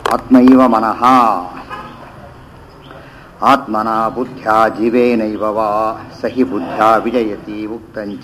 ಆತ್ಮೈವ ಮನಃ ಆತ್ಮನ ಬುದ್ಧ್ಯಾ ಜೀವೇನೈವ ವಾ ಸಹಿ ಬುದ್ಧ್ಯಾ ವಿಜಯತಿ ಉಕ್ತಂಚ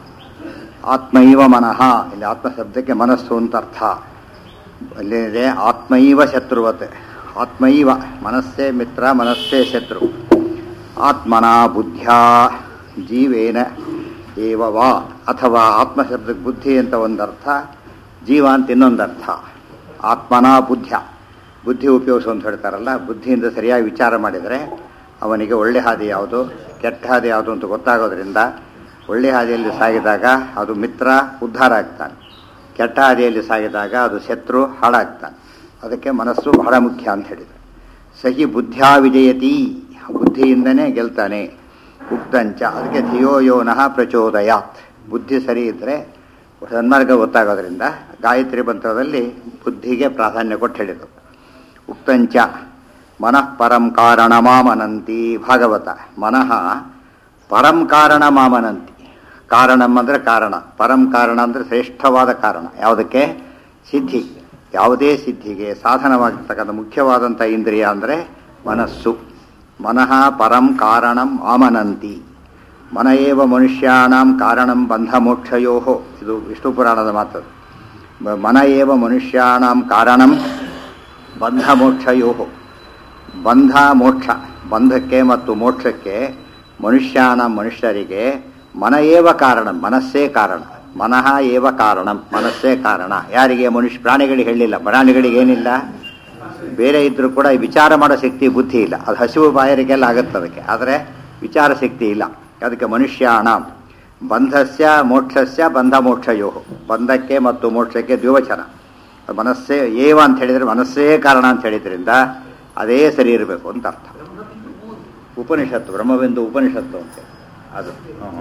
ಆತ್ಮೈವ ಮನಃ ಇಲ್ಲಿ ಆತ್ಮ ಶಬ್ದಕ್ಕೆ ಮನಸ್ಸು ಅಂತ ಅರ್ಥ ಅಲ್ಲಿದೆ ಆತ್ಮೈವ ಶತ್ರುವತ್ ಆತ್ಮೈವ ಮನಸ್ಸೇ ಮಿತ್ರ ಮನಸ್ಸೇ ಶತ್ರು ಆತ್ಮನ ಬುದ್ಧ್ಯಾ ಜೀವೇನ ಏವ ವಾ ಅಥವಾ ಆತ್ಮ ಶಬ್ದಕ್ಕೆ ಬುದ್ಧಿ ಅಂತ ಒಂದರ್ಥ ಜೀವ ಅಂತ ಇನ್ನೊಂದರ್ಥ ಆತ್ಮನ ಬುದ್ಧ್ಯ ಬುದ್ಧಿ ಉಪಯೋಗಿಸು ಅಂತ ಹೇಳ್ತಾರಲ್ಲ ಬುದ್ಧಿಯಿಂದ ಸರಿಯಾಗಿ ವಿಚಾರ ಮಾಡಿದರೆ ಅವನಿಗೆ ಒಳ್ಳೆ ಹಾದಿ ಯಾವುದು ಕೆಟ್ಟ ಹಾದಿ ಯಾವುದು ಅಂತ ಗೊತ್ತಾಗೋದ್ರಿಂದ ಒಳ್ಳೆ ಹಾದಿಯಲ್ಲಿ ಸಾಗಿದಾಗ ಅದು ಮಿತ್ರ ಉದ್ಧಾರ ಆಗ್ತಾನೆ ಕೆಟ್ಟ ಹಾದಿಯಲ್ಲಿ ಸಾಗಿದಾಗ ಅದು ಶತ್ರು ಹಾಳಾಗ್ತಾನೆ ಅದಕ್ಕೆ ಮನಸ್ಸು ಬಹಳ ಮುಖ್ಯ ಅಂತ ಹೇಳಿದರು ಸಹಿ ಬುದ್ಧ್ಯಾ ವಿಜಯತಿ ಬುದ್ಧಿಯಿಂದನೇ ಗೆಲ್ತಾನೆ ಉಕ್ತಂಚ ಅದಕ್ಕೆ ಧಿಯೋ ಯೋನಃ ಪ್ರಚೋದಯಾತ್ ಬುದ್ಧಿ ಸರಿ ಇದ್ದರೆ ಸನ್ಮಾರ್ಗ ಗೊತ್ತಾಗೋದ್ರಿಂದ ಗಾಯತ್ರಿ ಮಂತ್ರದಲ್ಲಿ ಬುದ್ಧಿಗೆ ಪ್ರಾಧಾನ್ಯ ಕೊಟ್ಟು ಹೇಳಿದರು ಉಕ್ತಂಚ ಮನಃ ಪರಂ ಕಾರಣ ಮಾಮನಂತಿ ಭಾಗವತ ಮನಃ ಪರಂ ಕಾರಣ ಮಾಮನಂತಿ ಕಾರಣಂ ಅಂದರೆ ಕಾರಣ ಪರಂ ಕಾರಣ ಅಂದರೆ ಶ್ರೇಷ್ಠವಾದ ಕಾರಣ ಯಾವುದಕ್ಕೆ ಸಿದ್ಧಿ ಯಾವುದೇ ಸಿದ್ಧಿಗೆ ಸಾಧನವಾಗಿರ್ತಕ್ಕಂಥ ಮುಖ್ಯವಾದಂಥ ಇಂದ್ರಿಯ ಅಂದರೆ ಮನಸ್ಸು ಮನಃ ಪರಂ ಕಾರಣಂ ಆಮನಂತಿ ಮನ ಏವ ಮನುಷ್ಯಾಣಂ ಕಾರಣಂ ಬಂಧ ಮೋಕ್ಷಯೋ ಇದು ವಿಷ್ಣು ಪುರಾಣದ ಮಾತು ಮನ ಏವ ಮನುಷ್ಯಾಣಂ ಕಾರಣಂ ಬಂಧ ಮೋಕ್ಷಯೋ ಬಂಧ ಮೋಕ್ಷ ಬಂಧಕ್ಕೆ ಮತ್ತು ಮೋಕ್ಷಕ್ಕೆ ಮನುಷ್ಯಾನ ಮನುಷ್ಯರಿಗೆ ಮನ ಏವ ಕಾರಣ ಮನಸ್ಸೇ ಕಾರಣ ಮನಃ ಏವ ಕಾರಣ ಮನಸ್ಸೇ ಕಾರಣ ಯಾರಿಗೆ ಮನುಷ್ಯ ಪ್ರಾಣಿಗಳಿಗೆ ಹೇಳಿಲ್ಲ ಪ್ರಾಣಿಗಳಿಗೆ ಏನಿಲ್ಲ ಬೇರೆ ಇದ್ರೂ ಕೂಡ ವಿಚಾರ ಮಾಡೋ ಶಕ್ತಿ ಬುದ್ಧಿ ಇಲ್ಲ ಅದು ಹಸಿವು ಬಾಯರಿಗೆಲ್ಲ ಆಗುತ್ತೆ ಅದಕ್ಕೆ ಆದರೆ ವಿಚಾರ ಶಕ್ತಿ ಇಲ್ಲ ಅದಕ್ಕೆ ಮನುಷ್ಯಾಣ ಬಂಧಸ್ಯ ಮೋಕ್ಷಸ್ಯ ಬಂಧ ಮೋಕ್ಷಯೋ ಬಂಧಕ್ಕೆ ಮತ್ತು ಮೋಕ್ಷಕ್ಕೆ ದ್ವಿವಚನ ಮನಸ್ಸೇ ಏವ ಅಂತ ಹೇಳಿದರೆ ಮನಸ್ಸೇ ಕಾರಣ ಅಂತ ಹೇಳಿದ್ರಿಂದ ಅದೇ ಸರಿ ಇರಬೇಕು ಅಂತ ಅರ್ಥ ಉಪನಿಷತ್ತು ಬ್ರಹ್ಮವೆಂದು ಉಪನಿಷತ್ತು ಅಂತ ಅದು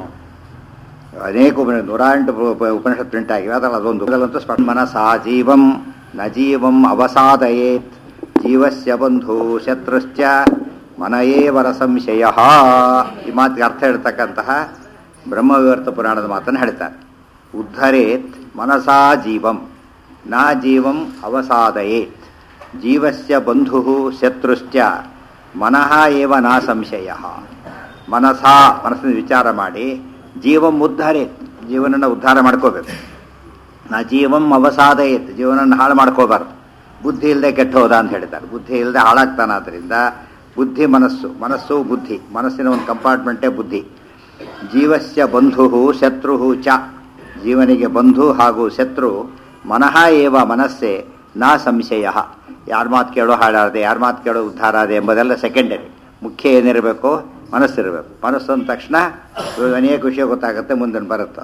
ಅನೇಕ ಉಪನಿಷತ್ ನೂರ ಎಂಟು ಉಪನಿಷತ್ ಪ್ರಿಂಟ್ ಆಗಿವೆ ಅದರಲ್ಲಿ ಅದೊಂದು ಅದರಲ್ಲಂತೂ ಸ್ಪಷ್ಟ ಮನಸಾ ಜೀವಂ ನ ಜೀವಂ ಅವಸಾದಯೇತ್ ಜೀವಸ್ಯ ಬಂಧು ಶತ್ರುಶ್ಚ ಮನಯೇವರ ಸಂಶಯ ಈ ಮಾತಿಗೆ ಅರ್ಥ ಹೇಳ್ತಕ್ಕಂತಹ ಬ್ರಹ್ಮವಿವರ್ತ ಪುರಾಣದ ಮಾತನ್ನು ಹೇಳ್ತಾರೆ ಉದ್ಧರೇತ್ ಮನಸಾ ಜೀವಂ ನಾ ಜೀವಂ ಅವಸಾದಯೇತ್ ಜೀವಸ್ಯ ಬಂಧು ಶತ್ರುಶ್ಚ ಮನಃ ಏವ ನಾ ಸಂಶಯ ಮನಸಾ ಮನಸ್ಸಿನ ವಿಚಾರ ಮಾಡಿ ಜೀವಂ ಉದ್ಧಾರೇತ್ ಜೀವನನ ಉದ್ಧಾರ ಮಾಡ್ಕೋಬೇಕು ನಾ ಜೀವಂ ಅವಸಾದಯೇತ್ ಜೀವನನ ಹಾಳು ಮಾಡ್ಕೋಬಾರ್ದು ಬುದ್ಧಿ ಇಲ್ಲದೆ ಕೆಟ್ಟ ಹೋದ ಅಂತ ಹೇಳ್ತಾರೆ ಬುದ್ಧಿ ಇಲ್ಲದೆ ಹಾಳಾಗ್ತಾನಾದ್ರಿಂದ ಬುದ್ಧಿ ಮನಸ್ಸು ಮನಸ್ಸು ಬುದ್ಧಿ ಮನಸ್ಸಿನ ಒಂದು ಕಂಪಾರ್ಟ್ಮೆಂಟೇ ಬುದ್ಧಿ ಜೀವಸ್ಯ ಬಂಧು ಶತ್ರು ಚ ಜೀವನಿಗೆ ಬಂಧು ಹಾಗೂ ಶತ್ರು ಮನಃ ಏವ ಮನಸ್ಸೇ ನಾ ಸಂಶಯ ಯಾರ ಮಾತು ಕೇಳೋ ಹಾಳಾದೆ ಯಾರ ಮಾತು ಕೇಳೋ ಉದ್ಧಾರ ಆದೆ ಎಂಬುದೆಲ್ಲ ಸೆಕೆಂಡರಿ ಮುಖ್ಯ ಏನಿರಬೇಕು ಮನಸ್ಸಿರಬೇಕು ಮನಸ್ಸು ಅಂದ ತಕ್ಷಣ ಅನೇಕ ವಿಷಯ ಗೊತ್ತಾಗುತ್ತೆ ಮುಂದೆ ಬರುತ್ತೆ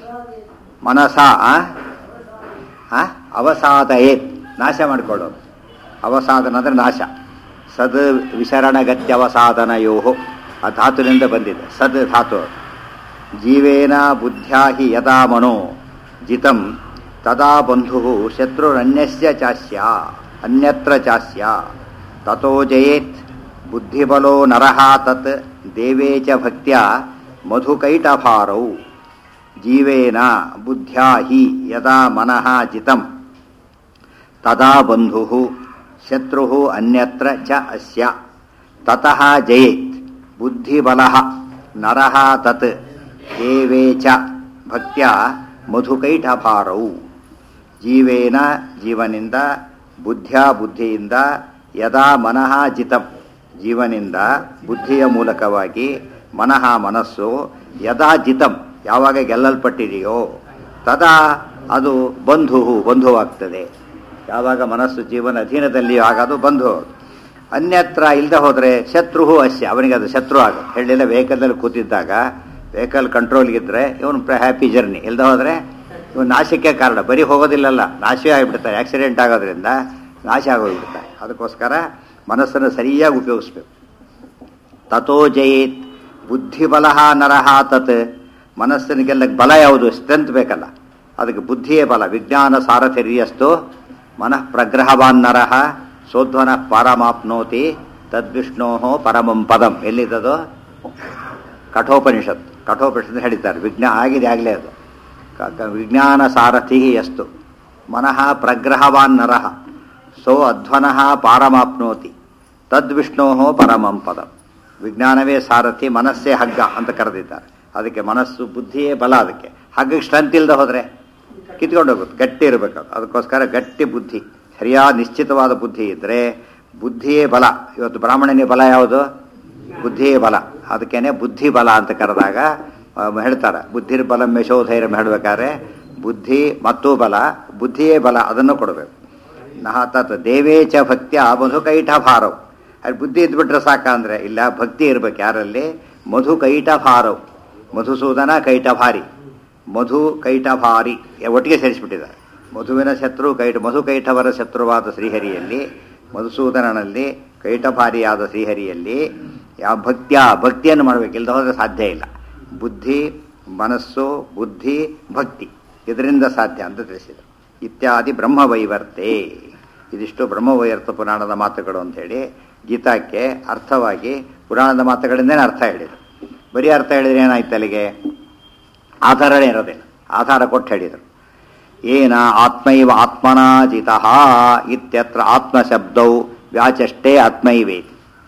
ಮನಸ ಅವಸಾದಯೇ ನಾಶ ಮಾಡಿಕೊಳ್ಳೋದು ಅವಸಾದನ ಅಂದರೆ ನಾಶ ಸದ್ ವಿಶರಣಗತ್ಯವಸಾದನಯೋ ಆ ಧಾತುವಿನಿಂದ ಬಂದಿದೆ ಸದ್ ಧಾತು ಜೀವೇನ ಬುದ್ಧ್ಯಾ ಹಿ ಯದಾ ಮನೋ ಜಿತಂ ತದಾ ಬಂಧು ಶತ್ರುರನ್ಯಸ್ಯ ಚಾಸ್ಯ ಅನ್ಯತ್ರ ಚಾಸ್ಯ ತಥೋ ಜಯೇತ್ ಬುದ್ಧಿಬಲೋ ನರಃ ತತ್ ದೇವೇ ಚ ಭಕ್ತ್ಯ ಮಧುಕೈಟಭಾರೌ ಜೀವೇನ ಬುದ್ಧ್ಯಾ ಹಿ ಯದಾ ಮನಃ ಜಿತಂ ತದಾ ಬಂಧು ಶತ್ರು ಅನ್ಯತ್ರ ಚ ಅಸ್ಯ ತತಃ ಜಯೇತ್ ಬುದ್ಧಿಬಲ ನರಃ ತತ್ ದೇವೇ ಚ ಭಕ್ತ್ಯ ಮಧುಕೈಟಭಾರೌ ಜೀವೇನ ಜೀವನಿಂದ ಬುದ್ಧ್ಯ ಬುದ್ಧಿಯಿಂದ ಯದಾ ಮನಃ ಜಿತಂ ಜೀವನಿಂದ ಬುದ್ಧಿಯ ಮೂಲಕವಾಗಿ ಮನಃ ಮನಸ್ಸು ಯದಾ ಜಿತಂ ಯಾವಾಗ ಗೆಲ್ಲಲ್ಪಟ್ಟಿದೆಯೋ ತದಾ ಅದು ಬಂಧು ಬಂಧುವಾಗ್ತದೆ ಯಾವಾಗ ಮನಸ್ಸು ಜೀವನ ಅಧೀನದಲ್ಲಿ ಆಗೋದು ಬಂಧು ಅನ್ಯತ್ರ ಇಲ್ಲದೆ ಹೋದರೆ ಶತ್ರು ಅಸ್ಯ ಅವನಿಗೆ ಅದು ಶತ್ರು ಆಗುತ್ತೆ ಹೇಳಿಲ್ಲ ವೆಹಿಕಲ್ನಲ್ಲಿ ಕೂತಿದ್ದಾಗ ವೆಹಿಕಲ್ ಕಂಟ್ರೋಲ್ಗಿದ್ರೆ ಇವನು ಹ್ಯಾಪಿ ಜರ್ನಿ ಇಲ್ಲದೆ ಹೋದರೆ ಇವನು ನಾಶಕ್ಕೆ ಕಾರಣ ಬರೀ ಹೋಗೋದಿಲ್ಲಲ್ಲ ನಾಶವೇ ಆಗಿಬಿಡ್ತಾರೆ ಆಕ್ಸಿಡೆಂಟ್ ಆಗೋದ್ರಿಂದ ನಾಶ ಆಗೋಗ್ಬಿಡ್ತಾರೆ ಅದಕ್ಕೋಸ್ಕರ ಮನಸ್ಸನ್ನು ಸರಿಯಾಗಿ ಉಪಯೋಗಿಸ್ಬೇಕು ತಥೋ ಜಯೇತ್ ಬುದ್ಧಿಬಲ ನರಹ ತತ್ ಮನಸ್ಸಿನಿಗೆಲ್ಲ ಬಲ ಯಾವುದು ಸ್ಟ್ರೆಂತ್ ಬೇಕಲ್ಲ ಅದಕ್ಕೆ ಬುದ್ಧಿಯೇ ಬಲ ವಿಜ್ಞಾನ ಸಾರಥಿರ್ಯಸ್ತು ಮನಃ ಪ್ರಗ್ರಹವಾನ್ ನರಹ ಸೋಧ್ವನ ಪರಮಾಪ್ನೋತಿ ತದ್ವಿಷ್ಣೋ ಪರಮಂ ಪದಂ ಎಲ್ಲಿದ್ದದು ಕಠೋಪನಿಷತ್ ಕಠೋಪನಿಷತ್ ಹೇಳಿದ್ದಾರೆ ವಿಜ್ಞಾ ಆಗಿದೆ ಆಗಲೇ ಅದು ಕ- ಕ- ವಿಜ್ಞಾನ ಸಾರಥಿ ಎಷ್ಟು ಮನಃ ಪ್ರಗ್ರಹವಾನ್ ನರಹ ಸೋ ಅಧ್ವನಃ ಪಾರಮಾಪ್ನೋತಿ ತದ್ವಿಷ್ಣೋ ಪರಮಂ ಪದಂ ವಿಜ್ಞಾನವೇ ಸಾರಥಿ ಮನಸ್ಸೇ ಹಗ್ಗ ಅಂತ ಕರೆದಿದ್ದಾರೆ ಅದಕ್ಕೆ ಮನಸ್ಸು ಬುದ್ಧಿಯೇ ಬಲ ಅದಕ್ಕೆ ಹಗ್ಗಕ್ಕೆ ಸ್ಟ್ರೆಂತ್ ಇಲ್ಲದೆ ಹೋದರೆ ಕಿತ್ಕೊಂಡು ಹೋಗುತ್ತೆ ಗಟ್ಟಿ ಇರಬೇಕು ಅದು ಅದಕ್ಕೋಸ್ಕರ ಗಟ್ಟಿ ಬುದ್ಧಿ ಸರಿಯಾದ ನಿಶ್ಚಿತವಾದ ಬುದ್ಧಿ ಇದ್ದರೆ ಬುದ್ಧಿಯೇ ಬಲ ಇವತ್ತು ಬ್ರಾಹ್ಮಣನೇ ಬಲ ಯಾವುದು ಬುದ್ಧಿಯೇ ಬಲ ಅದಕ್ಕೇನೆ ಬುದ್ಧಿ ಬಲ ಅಂತ ಕರೆದಾಗ ಆ, ಹೇಳ್ತಾರೆ ಬುದ್ಧಿರ್ ಬಲ ಮೇಷೋಧೈರ್ಯ ಹೇಳಬೇಕಾದ್ರೆ ಬುದ್ಧಿ ಮತ್ತು ಬಲ ಬುದ್ಧಿಯೇ ಬಲ ಅದನ್ನು ಕೊಡಬೇಕು ನಹ ತತ್ ದೇವೇ ಚ ಭಕ್ತಿಯ ಮಧು ಕೈಠ ಭಾರವ್ ಅದು ಬುದ್ಧಿ ಇದ್ಬಿಟ್ರೆ ಸಾಕ ಅಂದ್ರೆ ಇಲ್ಲ ಭಕ್ತಿ ಇರ್ಬೇಕು ಯಾರಲ್ಲಿ ಮಧು ಕೈಟ ಭಾರವ್ ಮಧುಸೂದನ ಕೈಟ ಭಾರಿ ಮಧು ಕೈಟ ಭಾರಿ ಒಟ್ಟಿಗೆ ಸೇರಿಸ್ಬಿಟ್ಟಿದ್ದಾರೆ ಮಧುವಿನ ಶತ್ರು ಕೈಟ ಮಧು ಕೈಟವರ ಶತ್ರುವಾದ ಶ್ರೀಹರಿಯಲ್ಲಿ ಮಧುಸೂದನನಲ್ಲಿ ಕೈಟಭಾರಿಯಾದ ಶ್ರೀಹರಿಯಲ್ಲಿ ಯಾವ ಭಕ್ತಿಯ ಭಕ್ತಿಯನ್ನು ಮಾಡಬೇಕು ಇಲ್ಲದ ಹೋದರೆ ಸಾಧ್ಯ ಇಲ್ಲ ಬುದ್ಧಿ ಮನಸ್ಸು ಬುದ್ಧಿ ಭಕ್ತಿ ಇದರಿಂದ ಸಾಧ್ಯ ಅಂತ ತಿಳಿಸಿದರು ಇತ್ಯಾದಿ ಬ್ರಹ್ಮವೈವರ್ತೆ ಇದಿಷ್ಟು ಬ್ರಹ್ಮವೈವರ್ತ ಪುರಾಣದ ಮಾತುಗಳು ಅಂತೇಳಿ ಗೀತಾಕ್ಕೆ ಅರ್ಥವಾಗಿ ಪುರಾಣದ ಮಾತುಗಳಿಂದನೇ ಅರ್ಥ ಹೇಳಿದರು ಬರೀ ಅರ್ಥ ಹೇಳಿದ್ರೆ ಏನಾಯ್ತು ಅಲ್ಲಿಗೆ ಆಧಾರನೇ ಇರೋದಿಲ್ಲ ಆಧಾರ ಕೊಟ್ಟು ಹೇಳಿದರು ಏನ ಆತ್ಮೈವ ಆತ್ಮನಾಜಿತ ಇತ್ಯತ್ರ ಆತ್ಮಶಬ್ದೌ ವ್ಯಾಚಷ್ಟೇ ಆತ್ಮೈವೇತಿ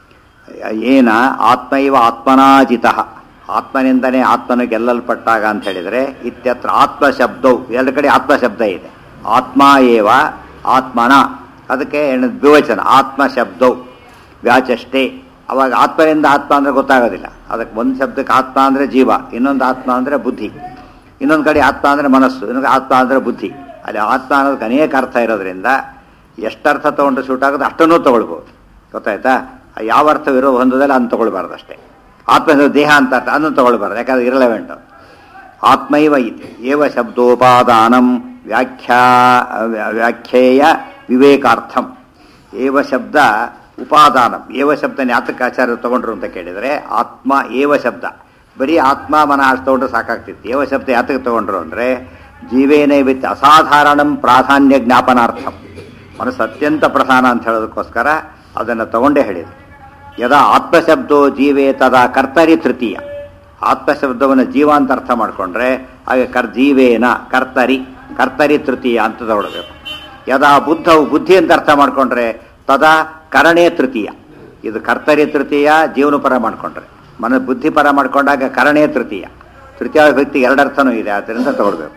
ಏನ ಆತ್ಮೈವ ಆತ್ಮನಾಜಿತ ಆತ್ಮನಿಂದನೇ ಆತ್ಮನು ಗೆಲ್ಲಲ್ಪಟ್ಟಾಗ ಅಂತ ಹೇಳಿದರೆ ಇತ್ಯತ್ರ ಆತ್ಮಶಬ್ದವು ಎರಡು ಕಡೆ ಆತ್ಮಶಬ್ದ ಇದೆ ಆತ್ಮ ಏವ ಆತ್ಮನ ಅದಕ್ಕೆ ಏನು ದ್ವಿವಚನ ಆತ್ಮಶಬ್ದವು ವ್ಯಾಚಷ್ಟೇ ಅವಾಗ ಆತ್ಮನಿಂದ ಆತ್ಮ ಅಂದರೆ ಗೊತ್ತಾಗೋದಿಲ್ಲ ಅದಕ್ಕೆ ಒಂದು ಶಬ್ದಕ್ಕೆ ಆತ್ಮ ಅಂದರೆ ಜೀವ ಇನ್ನೊಂದು ಆತ್ಮ ಅಂದರೆ ಬುದ್ಧಿ ಇನ್ನೊಂದು ಕಡೆ ಆತ್ಮ ಅಂದರೆ ಮನಸ್ಸು ಇನ್ನೊಂದು ಆತ್ಮ ಅಂದರೆ ಬುದ್ಧಿ ಅಲ್ಲಿ ಆತ್ಮ ಅನ್ನೋದಕ್ಕೆ ಅನೇಕ ಅರ್ಥ ಇರೋದ್ರಿಂದ ಎಷ್ಟು ಅರ್ಥ ತೊಗೊಂಡ್ರೆ ಸೂಟ್ ಆಗುತ್ತೆ ಅಷ್ಟನ್ನೂ ತೊಗೊಳ್ಬೋದು ಗೊತ್ತಾಯ್ತಾ ಯಾವ ಅರ್ಥವಿರೋ ಹೊಂದದಲ್ಲಿ ಅದನ್ನು ತೊಗೊಳ್ಬಾರ್ದು ಅಷ್ಟೇ ಆತ್ಮ ಅಂದ್ರೆ ದೇಹ ಅಂತ ಅರ್ಥ ಅದನ್ನು ತೊಗೊಳ್ಬಾರ್ದು ಯಾಕಂದ್ರೆ ಇರಲೆವೆಂಟ್ ಆತ್ಮೈವ ಇತಿ ಏವ ಶಬ್ದೋಪಾದಾನಂ ವ್ಯಾಖ್ಯಾ ವ್ಯಾಖ್ಯೇಯ ವಿವೇಕಾರ್ಥಂ ಏವ ಶಬ್ದ ಉಪಾದಾನಂ ಏವ ಶಬ್ದ ಯಾತಕ್ಕೆ ಆಚಾರ್ಯರು ತಗೊಂಡ್ರು ಅಂತ ಕೇಳಿದರೆ ಆತ್ಮ ಏವ ಶಬ್ದ ಬರೀ ಆತ್ಮ ಮನ ಅಷ್ಟು ತಗೊಂಡ್ರೆ ಸಾಕಾಗ್ತಿತ್ತು ಏವ ಶಬ್ದ ಯಾತಕ್ಕೆ ತಗೊಂಡ್ರು ಅಂದರೆ ಜೀವೇನೈವಿತ್ ಅಸಾಧಾರಣಂ ಪ್ರಾಧಾನ್ಯ ಜ್ಞಾಪನಾರ್ಥಂ ಮನಸ್ಸು ಅತ್ಯಂತ ಪ್ರಧಾನ ಅಂತ ಹೇಳೋದಕ್ಕೋಸ್ಕರ ಅದನ್ನು ತಗೊಂಡೇ ಹೇಳಿದರು ಯದಾ ಆತ್ಮಶಬ್ದೋ ಜೀವೇ ತದಾ ಕರ್ತರಿ ತೃತೀಯ ಆತ್ಮಶಬ್ದವನ್ನು ಜೀವ ಅಂತ ಅರ್ಥ ಮಾಡಿಕೊಂಡ್ರೆ ಹಾಗೆ ಕರ್ ಜೀವೇನ ಕರ್ತರಿ ಕರ್ತರಿ ತೃತೀಯ ಅಂತ ತಗೊಳ್ಬೇಕು ಯದಾ ಬುದ್ಧವು ಬುದ್ಧಿ ಅಂತ ಅರ್ಥ ಮಾಡಿಕೊಂಡ್ರೆ ತದಾ ಕರಣೇ ತೃತೀಯ ಇದು ಕರ್ತರಿ ತೃತೀಯ ಜೀವನ ಪರ ಮಾಡಿಕೊಂಡ್ರೆ ಮನ ಬುದ್ಧಿ ಪರ ಮಾಡಿಕೊಂಡಾಗ ಕರಣೇ ತೃತೀಯ ತೃತೀಯ ವ್ಯಕ್ತಿ ಎರಡರ್ಥನೂ ಇದೆ ಆದ್ದರಿಂದ ತಗೊಳ್ಬೇಕು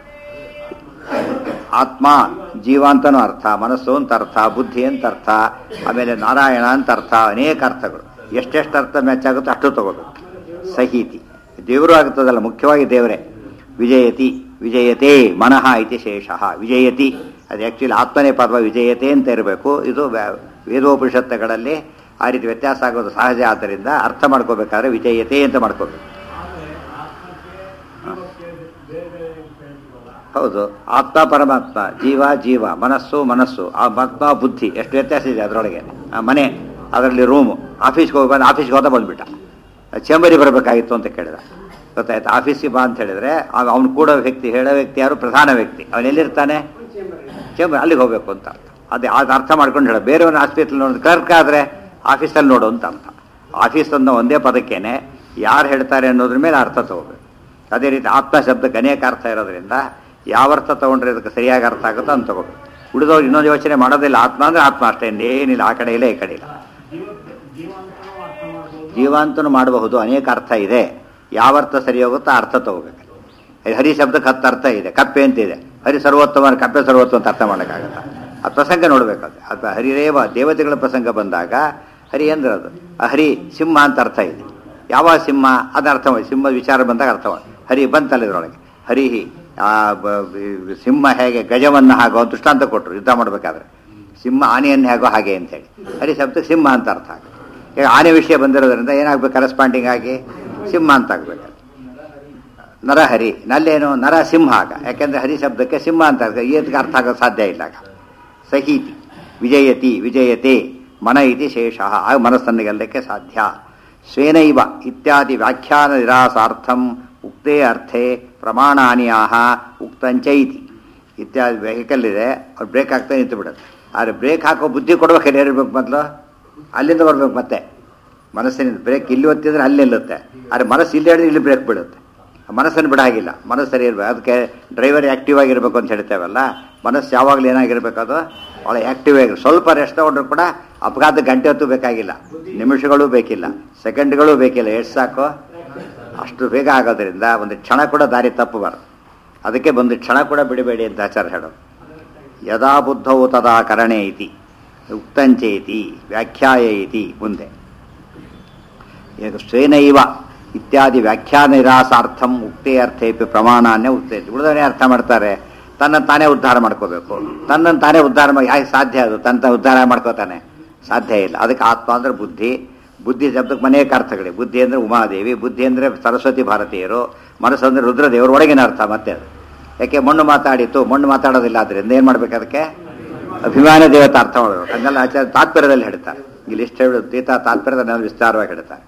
ಆತ್ಮ ಜೀವ ಅಂತನೂ ಅರ್ಥ ಮನಸ್ಸು ಅಂತ ಅರ್ಥ ಬುದ್ಧಿ ಅಂತ ಅರ್ಥ ಆಮೇಲೆ ನಾರಾಯಣ ಅಂತ ಅರ್ಥ ಅನೇಕ ಅರ್ಥಗಳು ಎಷ್ಟೆಷ್ಟು ಅರ್ಥ ಮ್ಯಾಚ್ ಆಗುತ್ತೋ ಅಷ್ಟು ತಗೋಬೇಕು ಸಹೀತಿ ದೇವರು ಆಗುತ್ತದಲ್ಲ ಮುಖ್ಯವಾಗಿ ದೇವರೇ ವಿಜಯತಿ ವಿಜಯತೆ ಮನಃ ಇತಿ ಶೇಷ ವಿಜಯತಿ ಅದು ಆ್ಯಕ್ಚುಲಿ ಆತ್ಮನೇ ಪರ್ವ ವಿಜಯತೆ ಅಂತ ಇರಬೇಕು ಇದು ವ್ಯ- ವೇದೋಪನಿಷತ್ತುಗಳಲ್ಲಿ ಆ ರೀತಿ ವ್ಯತ್ಯಾಸ ಆಗೋದು ಸಹಜ ಆದ್ದರಿಂದ ಅರ್ಥ ಮಾಡ್ಕೋಬೇಕಾದ್ರೆ ವಿಜಯತೆ ಅಂತ ಮಾಡ್ಕೋಬೇಕು ಹೌದು ಆತ್ಮ ಪರಮಾತ್ಮ ಜೀವ ಜೀವ ಮನಸ್ಸು ಮನಸ್ಸು ಆ ಆತ್ಮ ಬುದ್ಧಿ ಎಷ್ಟು ವ್ಯತ್ಯಾಸ ಇದೆ ಅದರೊಳಗೆ ಆ ಮನೆ ಅದರಲ್ಲಿ ರೂಮು ಆಫೀಸ್ಗೆ ಹೋಗಿ ಬಂದು ಆಫೀಸ್ಗೆ ಹೋದ ಬಂದ್ಬಿಟ್ಟ ಚೇಂಬರಿಗೆ ಬರಬೇಕಾಗಿತ್ತು ಅಂತ ಕೇಳಿದ ಗೊತ್ತಾಯ್ತು ಆಫೀಸಿಗೆ ಬಾ ಅಂತ ಹೇಳಿದ್ರೆ ಅವನು ಕೂಡ ವ್ಯಕ್ತಿ ಹೇಳೋ ವ್ಯಕ್ತಿ ಯಾರು ಪ್ರಧಾನ ವ್ಯಕ್ತಿ ಅವನು ಎಲ್ಲಿರ್ತಾನೆ ಚೇಂಬರ್ ಅಲ್ಲಿಗೆ ಹೋಗ್ಬೇಕು ಅಂತ ಅರ್ಥ ಅದೇ ಅದು ಅರ್ಥ ಮಾಡ್ಕೊಂಡು ಹೇಳ ಬೇರೆಯವನ ಹಾಸ್ಪಿಟ್ಲ್ ನೋಡಿದ್ರೆ ಕ್ಲರ್ಕ್ ಆದರೆ ಆಫೀಸಲ್ಲಿ ನೋಡು ಅಂತ ಅರ್ಥ ಆಫೀಸ್ ಅನ್ನೋ ಒಂದೇ ಪದಕ್ಕೇನೆ ಯಾರು ಹೇಳ್ತಾರೆ ಅನ್ನೋದ್ರ ಮೇಲೆ ಅರ್ಥ ತಗೋಬೇಕು ಅದೇ ರೀತಿ ಆತ್ಮ ಶಬ್ದಕ್ಕೆ ಅನೇಕ ಅರ್ಥ ಇರೋದ್ರಿಂದ ಯಾವ ಅರ್ಥ ತಗೊಂಡ್ರೆ ಅದಕ್ಕೆ ಸರಿಯಾಗಿ ಅರ್ಥ ಆಗುತ್ತೋ ಅಂತ ತಗೋಬೇಕು ಉಳಿದವ್ರು ಇನ್ನೊಂದು ಯೋಚನೆ ಮಾಡೋದಿಲ್ಲ ಆತ್ಮ ಅಂದರೆ ಆತ್ಮ ಅಷ್ಟೇ ಏನಿಲ್ಲ ಆ ಕಡೆ ಇಲ್ಲ ಈ ಕಡೆ ಇಲ್ಲ ಜೀವಾಂತನು ಮಾಡಬಹುದು ಅನೇಕ ಅರ್ಥ ಇದೆ ಯಾವ ಅರ್ಥ ಸರಿ ಹೋಗುತ್ತೋ ಆ ಅರ್ಥ ತಗೋಬೇಕು ಈ ಹರಿ ಶಬ್ದಕ್ಕೆ ಹತ್ತು ಅರ್ಥ ಇದೆ ಕಪ್ಪೆ ಅಂತ ಇದೆ ಹರಿ ಸರ್ವೋತ್ತಮ ಕಪ್ಪೆ ಸರ್ವೋತ್ತಮ ಅಂತ ಅರ್ಥ ಮಾಡೋಕ್ಕಾಗತ್ತ ಆ ಪ್ರಸಂಗ ನೋಡ್ಬೇಕಾದ್ರೆ ಅಥವಾ ಹರಿರೇವ ದೇವತೆಗಳ ಪ್ರಸಂಗ ಬಂದಾಗ ಹರಿ ಅಂದ್ರೆ ಅದು ಆ ಹರಿ ಸಿಂಹ ಅಂತ ಅರ್ಥ ಇದೆ ಯಾವ ಸಿಂಹ ಅದನ್ನ ಅರ್ಥ ಮಾಡಿ ಸಿಂಹ ವಿಚಾರ ಬಂದಾಗ ಅರ್ಥ ಮಾಡಿ ಹರಿ ಬಂತಲ್ಲ ಇದರೊಳಗೆ ಹರಿಹಿ ಆ ಬ- ಬ- ಸಿಂಹ ಹೇಗೆ ಗಜವನ್ನು ಹಾಗೋ ದೃಷ್ಟಾಂತ ಕೊಟ್ಟರು ಯುದ್ಧ ಮಾಡಬೇಕಾದ್ರೆ ಸಿಂಹ ಆನೆಯನ್ನು ಹೇಗೋ ಹಾಗೆ ಅಂತೇಳಿ ಹರಿ ಶಬ್ದಕ್ಕೆ ಸಿಂಹ ಅಂತ ಅರ್ಥ ಆಗುತ್ತೆ ಈಗ ಆನೆ ವಿಷಯ ಬಂದಿರೋದ್ರಿಂದ ಏನಾಗಬೇಕು ಕರೆಸ್ಪಾಂಡಿಂಗ್ ಆಗಿ ಸಿಂಹ ಅಂತ ಆಗ್ಬೇಕು ನರಹರಿ ನಲ್ಲೇನು ನರ ಸಿಂಹ ಆಗ ಯಾಕೆಂದ್ರೆ ಹರಿ ಶಬ್ದಕ್ಕೆ ಸಿಂಹ ಅಂತ ಆಗ ಈತಕ್ಕೆ ಅರ್ಥ ಆಗೋದು ಸಾಧ್ಯ ಇಲ್ಲ ಆಗ ಸಹೀತಿ ವಿಜಯತಿ ವಿಜಯತೆ ಮನ ಇತಿ ಶೇಷ ಆಗ ಮನಸ್ಸನ್ನು ಗೆಲ್ಲಕ್ಕೆ ಸಾಧ್ಯ ಸ್ವೇನೈವ ಇತ್ಯಾದಿ ವ್ಯಾಖ್ಯಾನ ನಿರಾಸಾರ್ಥಂ ಉಕ್ತೇ ಅರ್ಥೆ ಪ್ರಮಾಣಾನಿಯಾಹ ಉಕ್ತಂಚೈತಿ ಇತ್ಯಾದಿ ವೆಹಿಕಲ್ ಇದೆ ಅವ್ರು ಬ್ರೇಕ್ ಆಗ್ತಾ ನಿಂತು ಬಿಡುತ್ತೆ ಆದರೆ ಬ್ರೇಕ್ ಹಾಕೋ ಬುದ್ಧಿ ಕೊಡ್ಬೇಕಾದ್ರೆ ಇರಬೇಕು ಮೊದಲು ಅಲ್ಲಿಂದ ಬರ್ಬೇಕು ಮತ್ತೆ ಮನಸ್ಸಿನಿಂದ ಬ್ರೇಕ್ ಇಲ್ಲಿ ಒತ್ತಿದ್ರೆ ಅಲ್ಲಿ ನಿಲ್ಲುತ್ತೆ ಆದರೆ ಮನಸ್ಸು ಇಲ್ಲಿ ಹಿಡಿದ್ರೆ ಇಲ್ಲಿ ಬ್ರೇಕ್ ಬಿಡುತ್ತೆ ಮನಸ್ಸನ್ನು ಬಿಡಾಗಿಲ್ಲ ಮನಸ್ಸು ಸರಿ ಇರಬೇಕು ಅದಕ್ಕೆ ಡ್ರೈವರ್ ಆ್ಯಕ್ಟಿವ್ ಆಗಿರ್ಬೇಕು ಅಂತ ಹೇಳ್ತೇವಲ್ಲ ಮನಸ್ಸು ಯಾವಾಗಲೂ ಏನಾಗಿರ್ಬೇಕು ಅದು ಭಾಳ ಆ್ಯಕ್ಟಿವ್ ಆಗಿ ಸ್ವಲ್ಪ ರೆಸ್ಟ್ ತಗೊಂಡ್ರು ಕೂಡ ಅಪಘಾತ ಗಂಟೆ ಹೊತ್ತು ಬೇಕಾಗಿಲ್ಲ ನಿಮಿಷಗಳು ಬೇಕಿಲ್ಲ ಸೆಕೆಂಡ್ಗಳು ಬೇಕಿಲ್ಲ ಎಷ್ಟು ಸಾಕು ಅಷ್ಟು ಬೇಗ ಆಗೋದ್ರಿಂದ ಒಂದು ಕ್ಷಣ ಕೂಡ ದಾರಿ ತಪ್ಪಬಾರ್ದು ಅದಕ್ಕೆ ಒಂದು ಕ್ಷಣ ಕೂಡ ಬಿಡಬೇಡಿ ಅಂತ ಆಚಾರ ಹೇಳೋದು ಯದಾ ಬುದ್ಧವು ತದಾ ಕರಣೆ ಇತಿ ಉಕ್ತಂಚೇತಿ ವ್ಯಾಖ್ಯಾಯ ಇತಿ ಮುಂದೆ ಈಗ ಸ್ವೇನೈವ ಇತ್ಯಾದಿ ವ್ಯಾಖ್ಯಾನ ನಿರಾಸಾರ್ಥಂ ಉಕ್ತೆ ಅರ್ಥೇಪಿ ಪ್ರಮಾಣಾನ್ನೇ ಉಕ್ತೈತಿ ಉಳಿದವನೇ ಅರ್ಥ ಮಾಡ್ತಾರೆ ತನ್ನ ತಾನೇ ಉದ್ಧಾರ ಮಾಡ್ಕೋಬೇಕು ತನ್ನನ್ನು ತಾನೇ ಉದ್ಧಾರ ಮಾಡಿ ಯಾಕೆ ಸಾಧ್ಯ ಅದು ತನ್ನ ಉದ್ಧಾರ ಮಾಡ್ಕೋತಾನೆ ಸಾಧ್ಯ ಇಲ್ಲ ಅದಕ್ಕೆ ಆತ್ಮ ಅಂದ್ರೆ ಬುದ್ಧಿ ಬುದ್ಧಿ ಶಬ್ದಕ್ಕೆ ಅನೇಕ ಅರ್ಥಗಳಿವೆ ಬುದ್ಧಿ ಅಂದರೆ ಉಮಾದೇವಿ ಬುದ್ಧಿ ಅಂದರೆ ಸರಸ್ವತಿ ಭಾರತೀಯರು ಮನಸ್ಸು ಅಂದರೆ ರುದ್ರದೇವರು ಒಳಗಿನ ಅರ್ಥ ಮತ್ತೆ ಅದು ಯಾಕೆ ಮಣ್ಣು ಮಾತಾಡಿತು ಮಣ್ಣು ಮಾತಾಡೋದಿಲ್ಲ ಅದರಿಂದ ಏನು ಮಾಡ್ಬೇಕು ಅದಕ್ಕೆ ಅಭಿಮಾನ ದೇವತೆ ಅರ್ಥ ಮಾಡಬೇಕು ಹಂಗಲ್ಲ ಆಚಾರ ತಾತ್ಪರ್ಯದಲ್ಲಿ ಹೇಳ್ತಾರೆ ಇಲ್ಲಿ ಇಷ್ಟು ಹೇಳು ತೀತಾ ತಾತ್ಪರ್ಯದ ವಿಸ್ತಾರವಾಗಿ ಹೇಳ್ತಾರೆ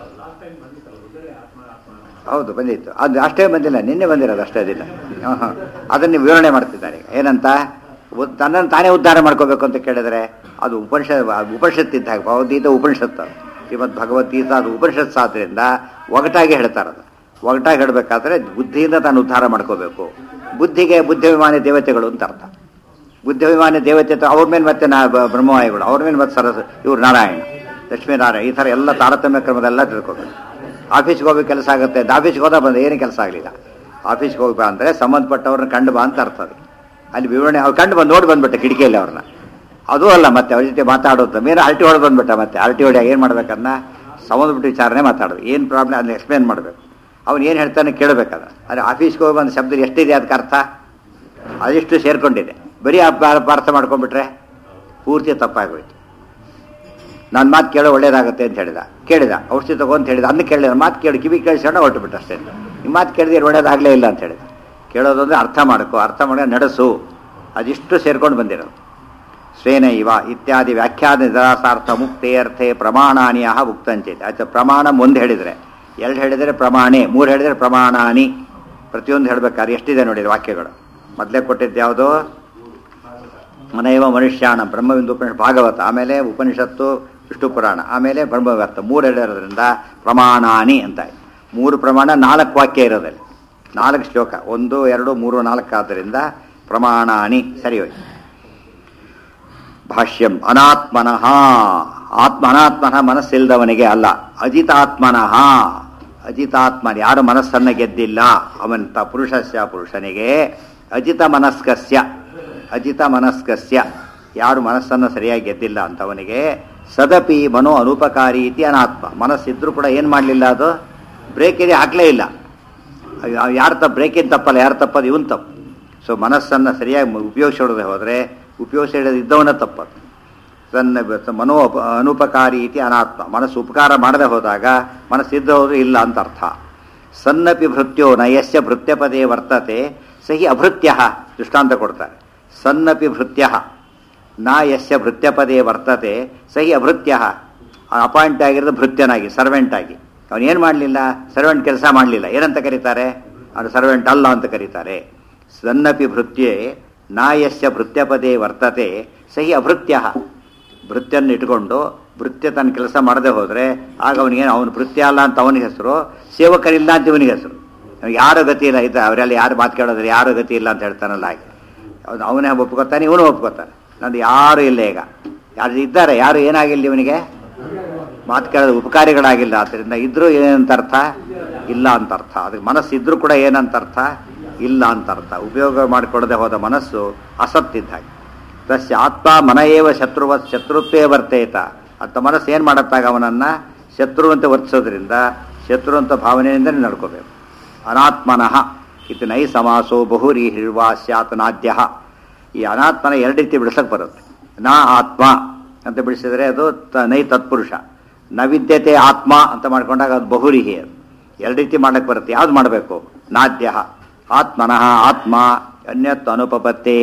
ಹೌದು ಬಂದಿತ್ತು ಅದು ಅಷ್ಟೇ ಬಂದಿಲ್ಲ ನಿನ್ನೆ ಬಂದಿರೋದು ಅಷ್ಟೇ ದಿನ ಹಾಂ ಹಾಂ ಅದನ್ನು ವಿವರಣೆ ಮಾಡ್ತಿದ್ದಾರೆ ಈಗ ಏನಂತ ಉ- ತನ್ನನ್ನು ತಾನೇ ಉದ್ಧಾರ ಮಾಡ್ಕೋಬೇಕು ಅಂತ ಕೇಳಿದರೆ ಅದು ಉಪನಿಷ ಉಪನಿಷತ್ತಿದ್ದಾಗ ಭಗವದ್ಗೀತೆ ಉಪನಿಷತ್ತು ಶ್ರೀಮದ್ ಭಗವದ್ಗೀತಾ ಅದು ಉಪನಿಷತ್ ಆದ್ರಿಂದ ಒಗಟಾಗಿ ಹೇಳ್ತಾರೆ ಅದು ಒಗಟಾಗಿ ಹೇಳಬೇಕಾದ್ರೆ ಬುದ್ಧಿಯಿಂದ ತಾನು ಉದ್ಧಾರ ಮಾಡ್ಕೋಬೇಕು ಬುದ್ಧಿಗೆ ಬುದ್ಧಿಭಿಮಾನಿ ದೇವತೆಗಳು ಅಂತ ಅರ್ಥ ಬುದ್ಧಿಭಿಮಾನಿ ದೇವತೆ ಅಂತ ಅವ್ರ ಮೇಲೆ ಮತ್ತೆ ನಾ ಬ- ಬ್ರಹ್ಮವಾಯುಗಳು ಅವ್ರ ಮೇಲೆ ಮತ್ತೆ ಸರಸ್ ಇವ್ರು ನಾರಾಯಣ ಲಕ್ಷ್ಮೀನಾರಾಯಣ ಈ ಥರ ಎಲ್ಲ ತಾರತಮ್ಯ ಕ್ರಮದೆಲ್ಲ ತಿಳ್ಕೊಬೇಕು ಆಫೀಸ್ಗೆ ಹೋಗಿ ಕೆಲಸ ಆಗುತ್ತೆ ಆಫೀಸ್ಗೆ ಹೋದ ಬಂದ ಏನು ಕೆಲಸ ಆಗಲಿಲ್ಲ ಆಫೀಸ್ಗೆ ಹೋಗಿ ಬಾ ಅಂದರೆ ಸಂಬಂಧಪಟ್ಟವ್ರನ್ನ ಕಂಡು ಬಾ ಅಂತ ಅರ್ಥ ಅದು ಅಲ್ಲಿ ವಿವರಣೆ ಅವ್ರು ಕಂಡು ಬಂದು ನೋಡಿ ಬಂದ್ಬಿಟ್ಟೆ ಕಿಟಕಿಯಲ್ಲಿ ಅವ್ರನ್ನ ಅದು ಅಲ್ಲ ಮತ್ತೆ ಅವ್ರ ಜೊತೆ ಮಾತಾಡೋದು ಮೇಲೆ ಹರಟಿ ಹೊಡೆದು ಬಂದ್ಬಿಟ್ಟ ಮತ್ತೆ ಹರಟಿ ಹೊಡೆಯಾಗ ಏನು ಮಾಡ್ಬೇಕನ್ನ ಸಂಬಂಧಪಟ್ಟ ವಿಚಾರಣೆ ಮಾತಾಡೋದು ಏನು ಪ್ರಾಬ್ಲಮ್ ಅದನ್ನ ಎಕ್ಸ್ಪ್ಲೇನ್ ಮಾಡಬೇಕು ಅವ್ನು ಏನು ಹೇಳ್ತಾನೆ ಕೇಳಬೇಕದ ಆದರೆ ಆಫೀಸ್ಗೆ ಹೋಗಿ ಬಂದ ಶಬ್ದ ಎಷ್ಟಿದೆ ಅದಕ್ಕೆ ಅರ್ಥ ಅದಿಷ್ಟು ಸೇರ್ಕೊಂಡಿದೆ ಬರೀ ಅಪ್- ಅಪ್- ಅರ್ಥ ಮಾಡ್ಕೊಂಡ್ಬಿಟ್ರೆ ಪೂರ್ತಿ ತಪ್ಪಾಗೋಯ್ತು ನನ್ನ ಮಾತು ಕೇಳೋ ಒಳ್ಳೇದಾಗುತ್ತೆ ಅಂತ ಹೇಳಿದ ಕೇಳಿದ ಔಷಧಿ ತಗೋ ಅಂತ ಹೇಳಿದ ಅದನ್ನ ಕೇಳಿದ ಮಾತು ಕೇಳಿ ಕಿವಿ ಕೇಳಿಸ್ಕೊಂಡು ಹೊರಟುಬಿಟ್ಟು ಅಷ್ಟೇ ನಿಮ್ಮ ಮಾತು ಕೇಳಿದ್ರೆ ಒಳ್ಳೇದಾಗಲೇ ಇಲ್ಲ ಅಂತ ಹೇಳಿದ ಕೇಳೋದಂದ್ರೆ ಅರ್ಥ ಮಾಡ್ಕೋ ಅರ್ಥ ಮಾಡಿ ನಡೆಸು ಅದಿಷ್ಟು ಸೇರ್ಕೊಂಡು ಬಂದಿರೋದು ಸ್ವೇನ ಇವ ಇತ್ಯಾದಿ ವ್ಯಾಖ್ಯಾನ ನಿರಾಸಾರ್ಥ ಮುಕ್ತೆ ಅರ್ಥೆ ಪ್ರಮಾಣಾನಿಯ ಉಕ್ತಂಚೇತಿ ಆಯ್ತು ಪ್ರಮಾಣ ಒಂದು ಹೇಳಿದರೆ ಎರಡು ಹೇಳಿದರೆ ಪ್ರಮಾಣೆ ಮೂರು ಹೇಳಿದರೆ ಪ್ರಮಾಣಾನಿ ಪ್ರತಿಯೊಂದು ಹೇಳ್ಬೇಕಾದ್ರೆ ಎಷ್ಟಿದೆ ನೋಡಿರಿ ವಾಕ್ಯಗಳು ಮೊದಲೇ ಕೊಟ್ಟಿದ್ದು ಯಾವುದು ಮನೈವ ಮನುಷ್ಯಾಣ ಬ್ರಹ್ಮವಿಂದು ಉಪನಿಷತ್ ಭಾಗವತ ಆಮೇಲೆ ಉಪನಿಷತ್ತು ವಿಷ್ಣು ಪುರಾಣ ಆಮೇಲೆ ಬ್ರಹ್ಮವ್ಯರ್ಥ ಮೂರು ಹೇಳಿರೋದ್ರಿಂದ ಪ್ರಮಾಣಾನಿ ಅಂತ ಆಯ್ತು. ಮೂರು ಪ್ರಮಾಣ ನಾಲ್ಕು ವಾಕ್ಯ ಇರೋದಲ್ಲಿ ನಾಲ್ಕು ಶ್ಲೋಕ ಒಂದು ಎರಡು ಮೂರು ನಾಲ್ಕು ಆದ್ದರಿಂದ ಪ್ರಮಾಣಾನಿ ಸರಿ ಹೋಯ್ತು ಭಾಷ್ಯಂ ಅನಾತ್ಮನಃ ಆತ್ಮ ಅನಾತ್ಮನಃ ಮನಸ್ಸಿಲ್ದವನಿಗೆ ಅಲ್ಲ ಅಜಿತಾತ್ಮನಃ ಅಜಿತಾತ್ಮನ ಯಾರು ಮನಸ್ಸನ್ನು ಗೆದ್ದಿಲ್ಲ ಅವಂತ ಪುರುಷಸ್ಯ ಪುರುಷನಿಗೆ ಅಜಿತ ಮನಸ್ಕಸ್ಯ ಅಜಿತ ಮನಸ್ಕಸ್ಯ ಯಾರು ಮನಸ್ಸನ್ನು ಸರಿಯಾಗಿ ಗೆದ್ದಿಲ್ಲ ಅಂತವನಿಗೆ ಸದಪಿ ಮನೋ ಅನುಪಕಾರಿ ಇತಿ ಅನಾತ್ಮ ಮನಸ್ಸಿದ್ರೂ ಕೂಡ ಏನು ಮಾಡಲಿಲ್ಲ ಅದು ಬ್ರೇಕ್ ಇದೆ ಹಾಕಲೇ ಇಲ್ಲ ಯಾರು ತಪ್ಪು ಬ್ರೇಕಿನ ತಪ್ಪಲ್ಲ ಯಾರು ತಪ್ಪದು ಇವನ್ ತಪ್ಪು ಸೊ ಮನಸ್ಸನ್ನು ಸರಿಯಾಗಿ ಉಪಯೋಗಿಸೋದೇ ಹೋದರೆ ಉಪಯೋಗಿಸಿಡೋದು ಇದ್ದವನ ತಪ್ಪದು ತನ್ನ ಬ- ಮನೋ ಅಪ- ಅನುಪಕಾರಿ ಇತಿ ಅನಾತ್ಮ ಮನಸ್ಸು ಉಪಕಾರ ಮಾಡದೆ ಹೋದಾಗ ಮನಸ್ಸಿದ್ದ ಹೋದ್ರೆ ಇಲ್ಲ ಅಂತ ಅರ್ಥ ಸನ್ನಪಿ ಭೃತ್ಯೋ ನ ಯಸ್ಯ ಭೃತ್ಯಪದೇ ವರ್ತತೆ ಸಹಿ ಅಭೃತ್ಯ ದೃಷ್ಟಾಂತ ಕೊಡ್ತಾರೆ ಸನ್ನಪಿ ಭೃತ್ಯ ನ ಯಸ್ಯ ಭೃತ್ಯಪದೇ ವರ್ತತೆ ಸಹಿ ಅಭೃತ್ಯ ಅಪಾಯಿಂಟ್ ಆಗಿರೋದು ಭೃತ್ಯನಾಗಿ ಸರ್ವೆಂಟ್ ಆಗಿ ಅವನು ಏನು ಮಾಡಲಿಲ್ಲ ಸರ್ವೆಂಟ್ ಕೆಲಸ ಮಾಡಲಿಲ್ಲ ಏನಂತ ಕರೀತಾರೆ ಅವನು ಸರ್ವೆಂಟ್ ಅಲ್ಲ ಅಂತ ಕರೀತಾರೆ ಸನ್ನಪಿ ಭೃತ್ಯೆ ನಾ ಯಸ್ಯ ಭೃತ್ಯಪದೇ ವರ್ತತೆ ಸಹಿ ಅಭೃತ್ಯ ಭೃತ್ಯನ್ನು ಇಟ್ಕೊಂಡು ಭೃತ್ಯ ತನ್ನ ಕೆಲಸ ಮಾಡದೆ ಹೋದರೆ ಆಗ ಅವನಿಗೆ ಅವನು ಭೃತ್ಯ ಅಲ್ಲ ಅಂತ ಅವನಿಗೆ ಹೆಸರು ಸೇವಕರಿಲ್ಲ ಅಂತ ಇವನಿಗೆ ಹೆಸರು ಅವ್ನಿಗೆ ಯಾರು ಗತಿ ಇಲ್ಲ ಇದ್ದ ಅವರೆಲ್ಲ ಯಾರು ಮಾತು ಕೇಳೋದ್ರೆ ಯಾರು ಗತಿ ಇಲ್ಲ ಅಂತ ಹೇಳ್ತಾನಲ್ಲ ಹಾಗೆ ಅವ್ನು ಅವನೇ ಒಪ್ಕೋತಾನೆ ಇವನು ಒಪ್ಕೋತಾನೆ ನಂದು ಯಾರು ಇಲ್ಲ ಈಗ ಯಾರು ಇದ್ದಾರೆ ಯಾರು ಏನಾಗಿಲ್ಲ ಇವನಿಗೆ ಮಾತು ಕೇಳೋದು ಉಪಕಾರಿಗಳಾಗಿಲ್ಲ ಆದ್ದರಿಂದ ಇದ್ರೂ ಏನಂತ ಅರ್ಥ ಇಲ್ಲ ಅಂತ ಅರ್ಥ ಅದಕ್ಕೆ ಮನಸ್ಸು ಇದ್ರೂ ಕೂಡ ಏನಂತ ಅರ್ಥ ಇಲ್ಲ ಅಂತ ಅರ್ಥ ಉಪಯೋಗ ಮಾಡಿಕೊಳ್ಳದೆ ಹೋದ ಮನಸ್ಸು ಅಸತ್ತಿದ್ದ ಹಾಗೆ ತಸ್ಯ ಆತ್ಮ ಮನ ಏವ ಶತ್ರುವ ಶತ್ರುತ್ವೇ ವರ್ತೇತ ಅಂತ ಮನಸ್ಸು ಏನು ಮಾಡತ್ತಾಗ ಅವನನ್ನು ಶತ್ರುವಂತೆ ವರ್ತಿಸೋದ್ರಿಂದ ಶತ್ರು ಅಂತ ಭಾವನೆಯಿಂದಲೇ ನಡ್ಕೋಬೇಕು ಅನಾತ್ಮನಃ ಇದು ನೈ ಸಮಾಸೋ ಬಹುರಿ ಹಿರ್ವಾ ಸ್ಯಾತ್ ನಾದ್ಯ ಈ ಅನಾತ್ಮನ ಎರಡು ರೀತಿ ಬಿಡಿಸಕ್ಕೆ ಬರುತ್ತೆ ನಾ ಆತ್ಮ ಅಂತ ಬಿಡಿಸಿದರೆ ಅದು ತ- ನೈ ತತ್ಪುರುಷ ನ ವಿದ್ಯತೆ ಆತ್ಮ ಅಂತ ಮಾಡ್ಕೊಂಡಾಗ ಅದು ಬಹುರಿಹಿ ಅದು ಎರಡು ರೀತಿ ಮಾಡಕ್ಕೆ ಬರುತ್ತೆ ಯಾವ್ದು ಮಾಡಬೇಕು ನಾದ್ಯ ಆತ್ಮನಃ ಆತ್ಮ ಅನ್ಯತ್ ಅನುಪಪತ್ತೇ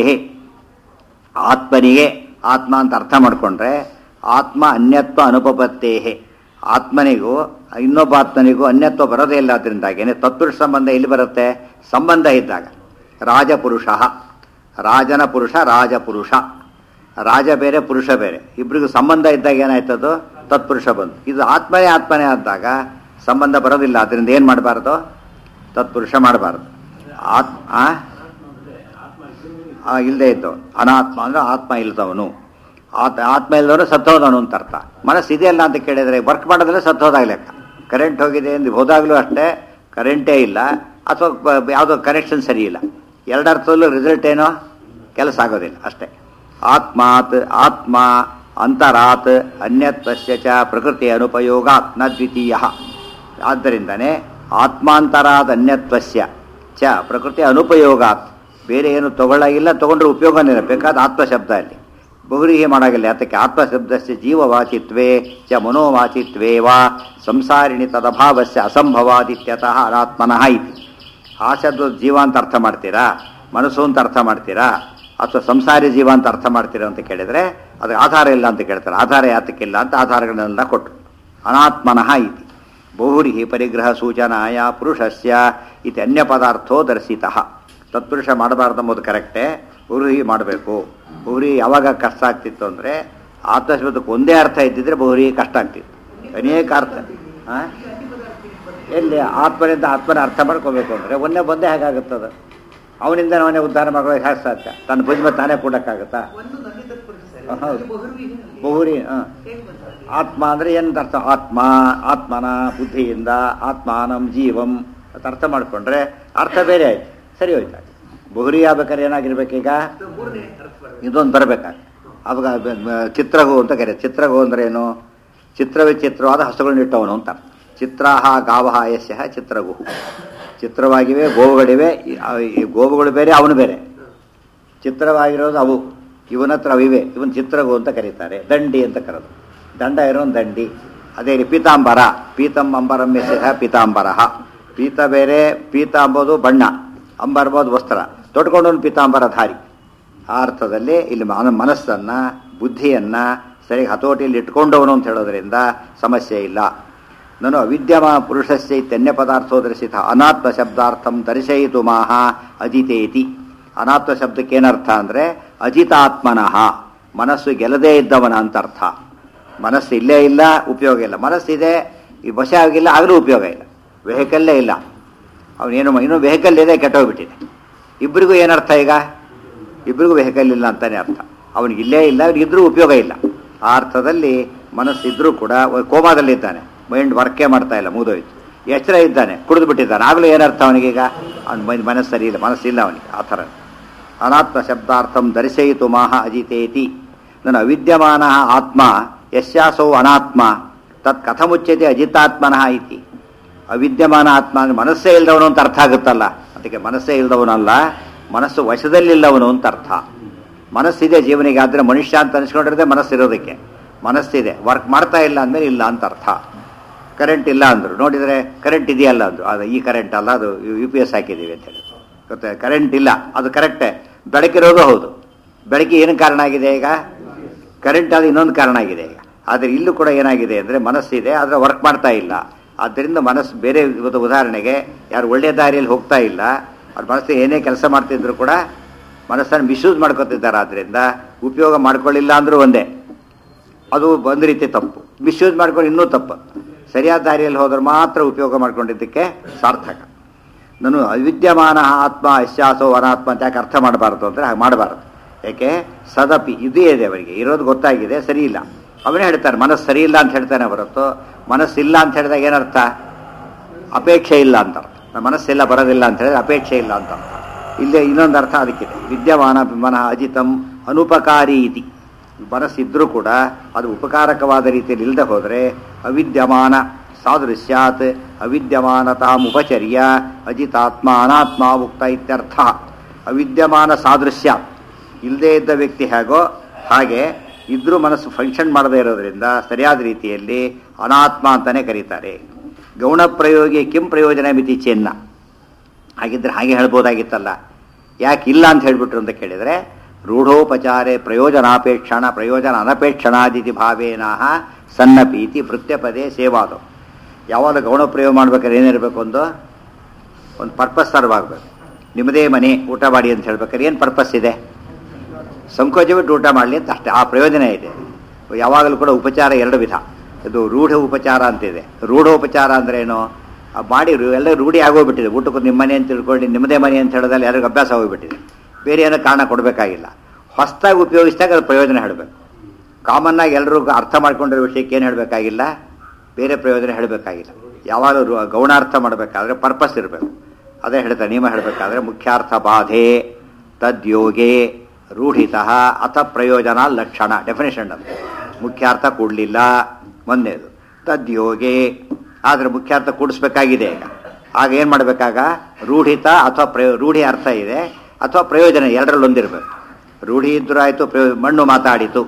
ಆತ್ಮನಿಗೆ ಆತ್ಮ ಅಂತ ಅರ್ಥ ಮಾಡಿಕೊಂಡ್ರೆ ಆತ್ಮ ಅನ್ಯತ್ವ ಅನುಪಪತ್ತೇಹೆ ಆತ್ಮನಿಗೂ ಇನ್ನೊಬ್ಬ ಆತ್ಮನಿಗೂ ಅನ್ಯತ್ವ ಬರೋದೇ ಇಲ್ಲ ಅದರಿಂದಾಗೇನೆ ತತ್ಪುರುಷ ಸಂಬಂಧ ಎಲ್ಲಿ ಬರುತ್ತೆ ಸಂಬಂಧ ಇದ್ದಾಗ ರಾಜಪುರುಷ ರಾಜನ ಪುರುಷ ರಾಜಪುರುಷ ರಾಜ ಬೇರೆ ಪುರುಷ ಬೇರೆ ಇಬ್ಬರಿಗೂ ಸಂಬಂಧ ಇದ್ದಾಗ ಏನಾಯ್ತದು ತತ್ಪುರುಷ ಬಂತು ಇದು ಆತ್ಮನೇ ಆತ್ಮನೇ ಆದಾಗ ಸಂಬಂಧ ಬರೋದಿಲ್ಲ ಅದರಿಂದ ಏನು ಮಾಡಬಾರ್ದು ತತ್ಪುರುಷ ಮಾಡಬಾರ್ದು ಆತ್ ಆ? ಇಲ್ಲದೆ ಇದ್ದವನು ಅನಾತ್ಮ ಅಂದ್ರೆ ಆತ್ಮ ಇಲ್ದವನು ಆತ ಆತ್ಮ ಇಲ್ದವನು ಸತ್ತೋದವನು ಅಂತ ಅರ್ಥ ಮನಸ್ಸು ಇದೆಯಲ್ಲ ಅಂತ ಕೇಳಿದರೆ ವರ್ಕ್ ಮಾಡೋದ್ರೆ ಸತ್ತೋದಾಗ ಲೆಕ್ಕ ಕರೆಂಟ್ ಹೋಗಿದೆ ಎಂದು ಹೋದಾಗಲೂ ಅಷ್ಟೇ ಕರೆಂಟೇ ಇಲ್ಲ ಅಥವಾ ಬ- ಯಾವುದೋ ಕನೆಕ್ಷನ್ ಸರಿ ಇಲ್ಲ ಎರಡರ್ಥದಲ್ಲೂ ರಿಸಲ್ಟ್ ಏನೋ ಕೆಲಸ ಆಗೋದಿಲ್ಲ ಅಷ್ಟೇ ಆತ್ಮಾತ್ ಆತ್ಮ ಅಂತರಾತ್ ಅನ್ಯತ್ವಸ್ಯ ಚ ಪ್ರಕೃತಿ ಅನುಪಯೋಗಾತ್ ನ ದ್ವಿತೀಯ ಆದ್ದರಿಂದನೇ ಆತ್ಮಾಂತರಾದ ಅನ್ಯತ್ವಸ್ಯ ಚ ಪ್ರಕೃತಿ ಅನುಪಯೋಗಾತ್ ಬೇರೆ ಏನು ತಗೊಳ್ಳಾಗಿಲ್ಲ ತಗೊಂಡ್ರೆ ಉಪಯೋಗನೇ ಇಲ್ಲ ಬೇಕಾದ ಆತ್ಮಶಬ್ದ ಅಲ್ಲಿ ಬಹುರಿಗೆ ಮಾಡಾಗಿಲ್ಲ ಅದಕ್ಕೆ ಆತ್ಮಶಬ್ದಸ್ಯ ಜೀವವಾಚಿತ್ವೇ ಚ ಮನೋವಾಚಿತ್ವೇ ವಾ ಸಂಸಾರಿಣಿ ತದಭಾವಸ್ಯ ಅಸಂಭವಾದಿತ್ಯತಃ ಅನಾತ್ಮನಃ ಇತಿ ಆ ಶಬ್ದ ಜೀವ ಅಂತ ಅರ್ಥ ಮಾಡ್ತೀರಾ ಮನಸ್ಸು ಅಂತ ಅರ್ಥ ಮಾಡ್ತೀರಾ ಅಥವಾ ಸಂಸಾರಿ ಜೀವ ಅಂತ ಅರ್ಥ ಮಾಡ್ತೀರಾ ಅಂತ ಕೇಳಿದ್ರೆ ಅದಕ್ಕೆ ಆಧಾರ ಇಲ್ಲ ಅಂತ ಕೇಳ್ತಾರೆ ಆಧಾರ ಯಾತಕ್ಕಿಲ್ಲ ಅಂತ ಆಧಾರಗಳನ್ನೆಲ್ಲ ಕೊಟ್ಟರು ಅನಾತ್ಮನಃ ಇತಿ ಬಹುರಿ ಪರಿಗ್ರಹ ಸೂಚನಾಯ ಪುರುಷಸ್ಯ ಇತಿ ಅನ್ಯ ಪದಾರ್ಥೋ ದರ್ಶಿತಃ ತತ್ಪುರುಷ ಮಾಡಬಾರ್ದು ಎಂಬುದು ಕರೆಕ್ಟೇ ಬಹುರಿ ಮಾಡಬೇಕು ಬಹುರಿ ಯಾವಾಗ ಕಷ್ಟ ಆಗ್ತಿತ್ತು ಅಂದರೆ ಆತ್ಮಶಬ್ದಕ್ಕೆ ಒಂದೇ ಅರ್ಥ ಇದ್ದಿದ್ರೆ ಬಹುರಿ ಕಷ್ಟ ಆಗ್ತಿತ್ತು ಅನೇಕ ಅರ್ಥ ಆ? ಎಲ್ಲಿ ಆತ್ಮನಿಂದ ಆತ್ಮನ ಅರ್ಥ ಮಾಡ್ಕೋಬೇಕು ಅಂದರೆ ಒಂದೇ ಬಂದೇ ಹೇಗಾಗುತ್ತದ ಅವನಿಂದ ಅವನೇ ಉದ್ಧಾರ ಮಾಡ್ಕೊಳ್ಳೋಕೆ ಹೇಗೆ ಸಾಧ್ಯ ತನ್ನ ಭುಜ ತಾನೇ ಕೊಡೋಕ್ಕಾಗತ್ತಾ ಒಂದು ನಲ್ಲಿ ತತ್ಪುರುಷ ಸರ್. ಹೌದು. ಅದು ಬಹುರುವಿಗೆ ನಲ್ಲಿ. ಬಹುರಿ ಹಾಂ ಹೇಗ್ ಬಂತು? ಆತ್ಮ ಅಂದರೆ ಏನಂತ ಅರ್ಥ ಆತ್ಮ ಆತ್ಮನ ಬುದ್ಧಿಯಿಂದ ಆತ್ಮಾನಂ ಜೀವಂ ಅಂತ ಅರ್ಥ ಮಾಡಿಕೊಂಡ್ರೆ ಅರ್ಥ ಬೇರೆ ಆಯ್ತು ಸರಿ ಹೋಯ್ತು ಬಹುರಿ ಆಗ್ಬೇಕಾದ್ರೆ ಏನಾಗಿರ್ಬೇಕೀಗ ಅದು ಮೂರನೇ ಅರ್ಥ ಬರ್ತದೆ. ಇದೊಂದು ಬರಬೇಕಾಗ ಅವಾಗ ಬ- ಬ- ಚಿತ್ರಗು ಅಂತ ಕರೆ ಚಿತ್ರಗು ಅಂದ್ರೆ ಏನು ಚಿತ್ರವಿಚಿತ್ರವಾದ ಹಸುಗಳನ್ನ ಇಟ್ಟವನು ಅಂತ ಚಿತ್ರಾಹ ಗಾವಹ ಯಸ್ಯ ಚಿತ್ರಗು ಚಿತ್ರವಾಗಿವೆ ಗೋವುಗಳಿವೆ ಈ- ಆ- ಈ ಗೋವುಗಳು ಬೇರೆ ಅವನು ಬೇರೆ ಚಿತ್ರವಾಗಿರೋದು ಅವು ಇವನ ಹತ್ರ ಅವಿವೆ ಇವನ್ ಚಿತ್ರಗು ಅಂತ ಕರೀತಾರೆ ದಂಡಿ ಅಂತ ಕರೆದು ದಂಡ ಇರೋನ್ ದಂಡಿ ಅದೇ ರೀತಿ ಪೀತಾಂಬರ ಪೀತಂ ಅಂಬರಂ ಯಸ್ಯ ಪೀತಾಂಬರ ಪೀತ ಬೇರೆ ಪೀತ ಅಂಬೋದು ಬಣ್ಣ ಅಂಬರ್ ಅಂಬೋದು ವಸ್ತ್ರ ತೊಟ್ಕೊಂಡವನು ಪೀತಾಂಬರಧಾರಿ ಆ ಅರ್ಥದಲ್ಲಿ ಇಲ್ಲಿ ಮನ ಮನಸ್ಸನ್ನ ಬುದ್ಧಿಯನ್ನ ಸರಿ ಹತೋಟಿಯಲ್ಲಿ ಇಟ್ಕೊಂಡವನು ಅಂತ ಹೇಳೋದ್ರಿಂದ ಸಮಸ್ಯೆ ಇಲ್ಲ ನಾನು ಅವಿದ್ಯಮ ಪುರುಷಸ್ಯ ಇತ್ಯನ್ಯ ಪದಾರ್ಥೋ ದರ್ಶಿತ ಅನಾತ್ಮ ಶಬ್ದಾರ್ಥಂ ದರ್ಶಯಿತು ಮಾಹ ಅಜಿತೇತಿ ಅನಾತ್ಮ ಶಬ್ದಕ್ಕೆ ಏನರ್ಥ ಅಂದರೆ ಅಜಿತಾತ್ಮನಃ ಮನಸ್ಸು ಗೆಲ್ಲದೇ ಇದ್ದವನ ಅಂತ ಅರ್ಥ ಮನಸ್ಸು ಇಲ್ಲೇ ಇಲ್ಲ ಉಪಯೋಗ ಇಲ್ಲ ಮನಸ್ಸಿದೆ ಈ ವಶ ಆಗಿಲ್ಲ ಆಗಲೂ ಉಪಯೋಗ ಇಲ್ಲ ವೆಹಿಕಲ್ಲೇ ಇಲ್ಲ ಅವನೇನು ಇನ್ನೂ ವೆಹಿಕಲ್ ಇದೆ ಕೆಟ್ಟೋಗ್ಬಿಟ್ಟಿದೆ ಇಬ್ಬರಿಗೂ ಏನರ್ಥ ಈಗ ಇಬ್ಬರಿಗೂ ವೆಹಿಕಲ್ ಇಲ್ಲ ಅಂತಾನೆ ಅರ್ಥ ಅವನಿಗೆ ಇಲ್ಲೇ ಇಲ್ಲ ಅವ್ನಿಗೆ ಇದ್ರೂ ಉಪಯೋಗ ಇಲ್ಲ ಆ ಅರ್ಥದಲ್ಲಿ ಮನಸ್ಸಿದ್ರೂ ಕೂಡ ಕೋಮಾದಲ್ಲಿದ್ದಾನೆ ಮೈಂಡ್ ವರ್ಕೇ ಮಾಡ್ತಾ ಇಲ್ಲ ಮುಗಿದೋಯ್ತು ಎಚ್ಚರ ಇದ್ದಾನೆ ಕುಡಿದು ಬಿಟ್ಟಿದ್ದಾನೆ ಆಗಲೂ ಏನರ್ಥ ಅವನಿಗೀಗ ಅವನ ಮೈ ಮನಸ್ಸು ಸರಿ ಇಲ್ಲ ಮನಸ್ಸಿಲ್ಲ ಅವನಿಗೆ ಆ ಥರ ಅನಾತ್ಮ ಶಬ್ದಾರ್ಥಂ ದರ್ಶಯಿತು ಮಾಹ ಅಜಿತೇತಿ ನನ್ನ ಅವಿದ್ಯಮಾನ ಆತ್ಮ ಯಸ್ಯಾಸೌ ಅನಾತ್ಮ ತತ್ ಕಥಮುಚ್ಯತೆ ಅಜಿತಾತ್ಮನಃ ಇತಿ ಅವಿದ್ಯಮಾನ ಆತ್ಮ ಅಂದ್ರೆ ಮನಸ್ಸೇ ಇಲ್ಲದವನು ಅಂತ ಅರ್ಥ ಆಗುತ್ತಲ್ಲ ಅದಕ್ಕೆ ಮನಸ್ಸೇ ಇಲ್ಲದವನಲ್ಲ ಮನಸ್ಸು ವಶದಲ್ಲಿಲ್ಲವನು ಅಂತ ಅರ್ಥ ಮನಸ್ಸಿದೆ ಜೀವನಿಗೆ ಆದರೆ ಮನುಷ್ಯ ಅಂತ ಅನಿಸ್ಕೊಂಡಿರೋದೇ ಮನಸ್ಸಿರೋದಕ್ಕೆ ಮನಸ್ಸಿದೆ ವರ್ಕ್ ಮಾಡ್ತಾ ಇಲ್ಲ ಅಂದಮೇಲೆ ಇಲ್ಲ ಅಂತ ಅರ್ಥ ಕರೆಂಟ್ ಇಲ್ಲ ಅಂದರು ನೋಡಿದರೆ ಕರೆಂಟ್ ಇದೆಯಲ್ಲ ಅಂದರು ಅದು ಈ ಕರೆಂಟ್ ಅಲ್ಲ ಅದು ಯು ಪಿ ಎಸ್ ಹಾಕಿದ್ದೀವಿ ಅಂತ ಹೇಳಿ ಗೊತ್ತಾ ಕರೆಂಟ್ ಇಲ್ಲ ಅದು ಕರೆಕ್ಟೇ ಬೆಳಕಿರೋದು ಹೌದು ಬೆಳಕಿಗೆ ಏನು ಕಾರಣ ಆಗಿದೆ ಈಗ ಕರೆಂಟ್ ಅದು ಇನ್ನೊಂದು ಕಾರಣ ಆಗಿದೆ ಈಗ ಆದರೆ ಇಲ್ಲೂ ಕೂಡ ಏನಾಗಿದೆ ಅಂದರೆ ಮನಸ್ಸಿದೆ ಆದರೆ ವರ್ಕ್ ಮಾಡ್ತಾ ಇಲ್ಲ ಆದ್ದರಿಂದ ಮನಸ್ಸು ಬೇರೆ ಇವತ್ತು ಉದಾಹರಣೆಗೆ ಯಾರು ಒಳ್ಳೆಯ ದಾರಿಯಲ್ಲಿ ಹೋಗ್ತಾ ಇಲ್ಲ ಅವ್ರ ಮನಸ್ಸು ಏನೇ ಕೆಲಸ ಮಾಡ್ತಿದ್ರು ಕೂಡ ಮನಸ್ಸನ್ನು ಮಿಸ್ಯೂಸ್ ಮಾಡ್ಕೊತಿದ್ದಾರೆ ಆದ್ದರಿಂದ ಉಪಯೋಗ ಮಾಡ್ಕೊಳ್ಳಿಲ್ಲ ಅಂದರೂ ಒಂದೇ ಅದು ಒಂದು ರೀತಿ ತಪ್ಪು ಮಿಸ್ಯೂಸ್ ಮಾಡ್ಕೊಂಡು ಇನ್ನೂ ತಪ್ಪು ಸರಿಯಾದ ದಾರಿಯಲ್ಲಿ ಹೋದ್ರೆ ಮಾತ್ರ ಉಪಯೋಗ ಮಾಡ್ಕೊಂಡಿದ್ದಕ್ಕೆ ಸಾರ್ಥಕ ನಾನು ಅವಿದ್ಯಮಾನ ಆತ್ಮ ಯಶ್ಯಾಸೋ ಅನಾತ್ಮ ಅಂತ ಯಾಕೆ ಅರ್ಥ ಮಾಡಬಾರ್ದು ಅಂದರೆ ಹಾಗೆ ಮಾಡಬಾರ್ದು ಯಾಕೆ ಸದಪಿ ಇದೇ ಇದೆ ಅವರಿಗೆ ಇರೋದು ಗೊತ್ತಾಗಿದೆ ಸರಿ ಇಲ್ಲ ಅವನೇ ಹೇಳ್ತಾನೆ ಮನಸ್ಸು ಸರಿ ಇಲ್ಲ ಅಂತ ಹೇಳ್ತಾನೆ ಹೊರತು ಮನಸ್ಸಿಲ್ಲ ಅಂತ ಹೇಳಿದಾಗ ಏನರ್ಥ ಅಪೇಕ್ಷೆ ಇಲ್ಲ ಅಂತ ಅರ್ಥ ನಮ್ಮ ಮನಸ್ಸೆಲ್ಲ ಬರೋದಿಲ್ಲ ಅಂತ ಹೇಳಿದ್ರೆ ಅಪೇಕ್ಷೆ ಇಲ್ಲ ಅಂತ ಅರ್ಥ ಇಲ್ಲೇ ಇನ್ನೊಂದು ಅರ್ಥ ಅದಕ್ಕಿದೆ ವಿದ್ಯಮಾನ ಮನಃ ಅಜಿತಂ ಅನುಪಕಾರಿ ಇತಿ ಮನಸ್ಸಿದ್ರೂ ಕೂಡ ಅದು ಉಪಕಾರಕವಾದ ರೀತಿಯಲ್ಲಿ ಇಲ್ಲದೆ ಹೋದರೆ ಅವಿದ್ಯಮಾನ ಸಾದೃಶ್ಯಾತ್ ಅವಿದ್ಯಮಾನತಾಮುಪಚರ್ಯ ಅಜಿತಾತ್ಮ ಅನಾತ್ಮ ಮುಕ್ತ ಇತ್ಯರ್ಥ ಅವಿದ್ಯಮಾನ ಸಾದೃಶ್ಯ ಇಲ್ಲದೇ ಇದ್ದ ವ್ಯಕ್ತಿ ಹೇಗೋ ಹಾಗೆ ಇದ್ರೂ ಮನಸ್ಸು ಫಂಕ್ಷನ್ ಮಾಡದೇ ಇರೋದ್ರಿಂದ ಸರಿಯಾದ ರೀತಿಯಲ್ಲಿ ಅನಾತ್ಮ ಅಂತಾನೆ ಕರೀತಾರೆ ಗೌಣ ಪ್ರಯೋಗಿ ಕಿಂ ಪ್ರಯೋಜನ ಮಿತಿ ಚೆನ್ನ ಹಾಗಿದ್ರೆ ಹಾಗೆ ಹೇಳ್ಬೋದಾಗಿತ್ತಲ್ಲ ಯಾಕೆ ಇಲ್ಲ ಅಂತ ಹೇಳ್ಬಿಟ್ರು ಅಂತ ಕೇಳಿದರೆ ರೂಢೋಪಚಾರೆ ಪ್ರಯೋಜನಾಪೇಕ್ಷಣ ಪ್ರಯೋಜನ ಅನಪೇಕ್ಷಣಾದಿತಿ ಭಾವೇನಃ ಸನ್ನಪೀತಿ ಭೃತ್ಯಪದೇ ಸೇವಾದು ಯಾವಾಗ ಗೌಣ ಪ್ರಯೋಗ ಮಾಡ್ಬೇಕಾದ್ರೆ ಏನಿರಬೇಕು ಒಂದು ಒಂದು ಪರ್ಪಸ್ ಸರ್ವ್ ಆಗಬೇಕು ನಿಮ್ಮದೇ ಮನೆ ಊಟ ಮಾಡಿ ಅಂತ ಹೇಳ್ಬೇಕಾದ್ರೆ ಏನು ಪರ್ಪಸ್ ಇದೆ ಸಂಕೋಚ ಬಿಟ್ಟು ಊಟ ಮಾಡಲಿ ಅಂತ ಅಷ್ಟೇ ಆ ಪ್ರಯೋಜನ ಇದೆ ಯಾವಾಗಲೂ ಕೂಡ ಉಪಚಾರ ಎರಡು ವಿಧ ಇದು ರೂಢ ಉಪಚಾರ ಅಂತಿದೆ ರೂಢೋಪಚಾರ ಅಂದ್ರೆ ಏನು ಆ ಮಾಡಿ ರು- ಎಲ್ಲ ರೂಢಿ ಆಗೋಗ್ಬಿಟ್ಟಿದೆ ಊಟಕ್ಕೂ ನಿಮ್ಮ ಮನೆ ಅಂತ ತಿಳ್ಕೊಂಡು ನಿಮ್ಮದೇ ಮನೆ ಅಂತ ಹೇಳೋದ್ರಲ್ಲಿ ಯಾರಿಗೂ ಅಭ್ಯಾಸ ಹೋಗ್ಬಿಟ್ಟಿದೆ ಬೇರೆ ಏನೋ ಕಾರಣ ಕೊಡಬೇಕಾಗಿಲ್ಲ ಹೊಸದಾಗಿ ಉಪಯೋಗಿಸಿದಾಗ ಅದು ಪ್ರಯೋಜನ ಹೇಳಬೇಕು ಕಾಮನ್ ಆಗಿ ಎಲ್ಲರೂ ಅರ್ಥ ಮಾಡ್ಕೊಂಡಿರೋ ವಿಷಯಕ್ಕೆ ಏನು ಹೇಳಬೇಕಾಗಿಲ್ಲ ಬೇರೆ ಪ್ರಯೋಜನ ಹೇಳಬೇಕಾಗಿಲ್ಲ ಯಾವಾಗಲೂ ಗೌಣಾರ್ಥ ಮಾಡಬೇಕಾದ್ರೆ ಪರ್ಪಸ್ ಇರಬೇಕು ಅದೇ ಹೇಳ್ತಾರೆ ನಿಯಮ ಹೇಳಬೇಕಾದ್ರೆ ಮುಖ್ಯಾರ್ಥ ಬಾಧೆ ತದ್ಯೋಗೆ ರೂಢಿತ ಅಥ ಪ್ರಯೋಜನ ಲಕ್ಷಣ ಡೆಫಿನೇಷನ್ ಅದು ಮುಖ್ಯಾರ್ಥ ಕೊಡಲಿಲ್ಲ ಒಂದೇದು ತದ್ಯೋಗೆ ಆದರೆ ಮುಖ್ಯಾರ್ಥ ಕೂಡಿಸ್ಬೇಕಾಗಿದೆ ಈಗ ಆಗ ಏನು ಮಾಡಬೇಕಾಗ ರೂಢಿತ ಅಥವಾ ಪ್ರಯೋ ರೂಢಿ ಅರ್ಥ ಇದೆ ಅಥವಾ ಪ್ರಯೋಜನ ಎರಡರಲ್ಲಿ ಒಂದಿರಬೇಕು ರೂಢಿ ಇದ್ರೂ ಆಯಿತು ಪ್ರಯೋ ಮಣ್ಣು ಮಾತಾಡಿತು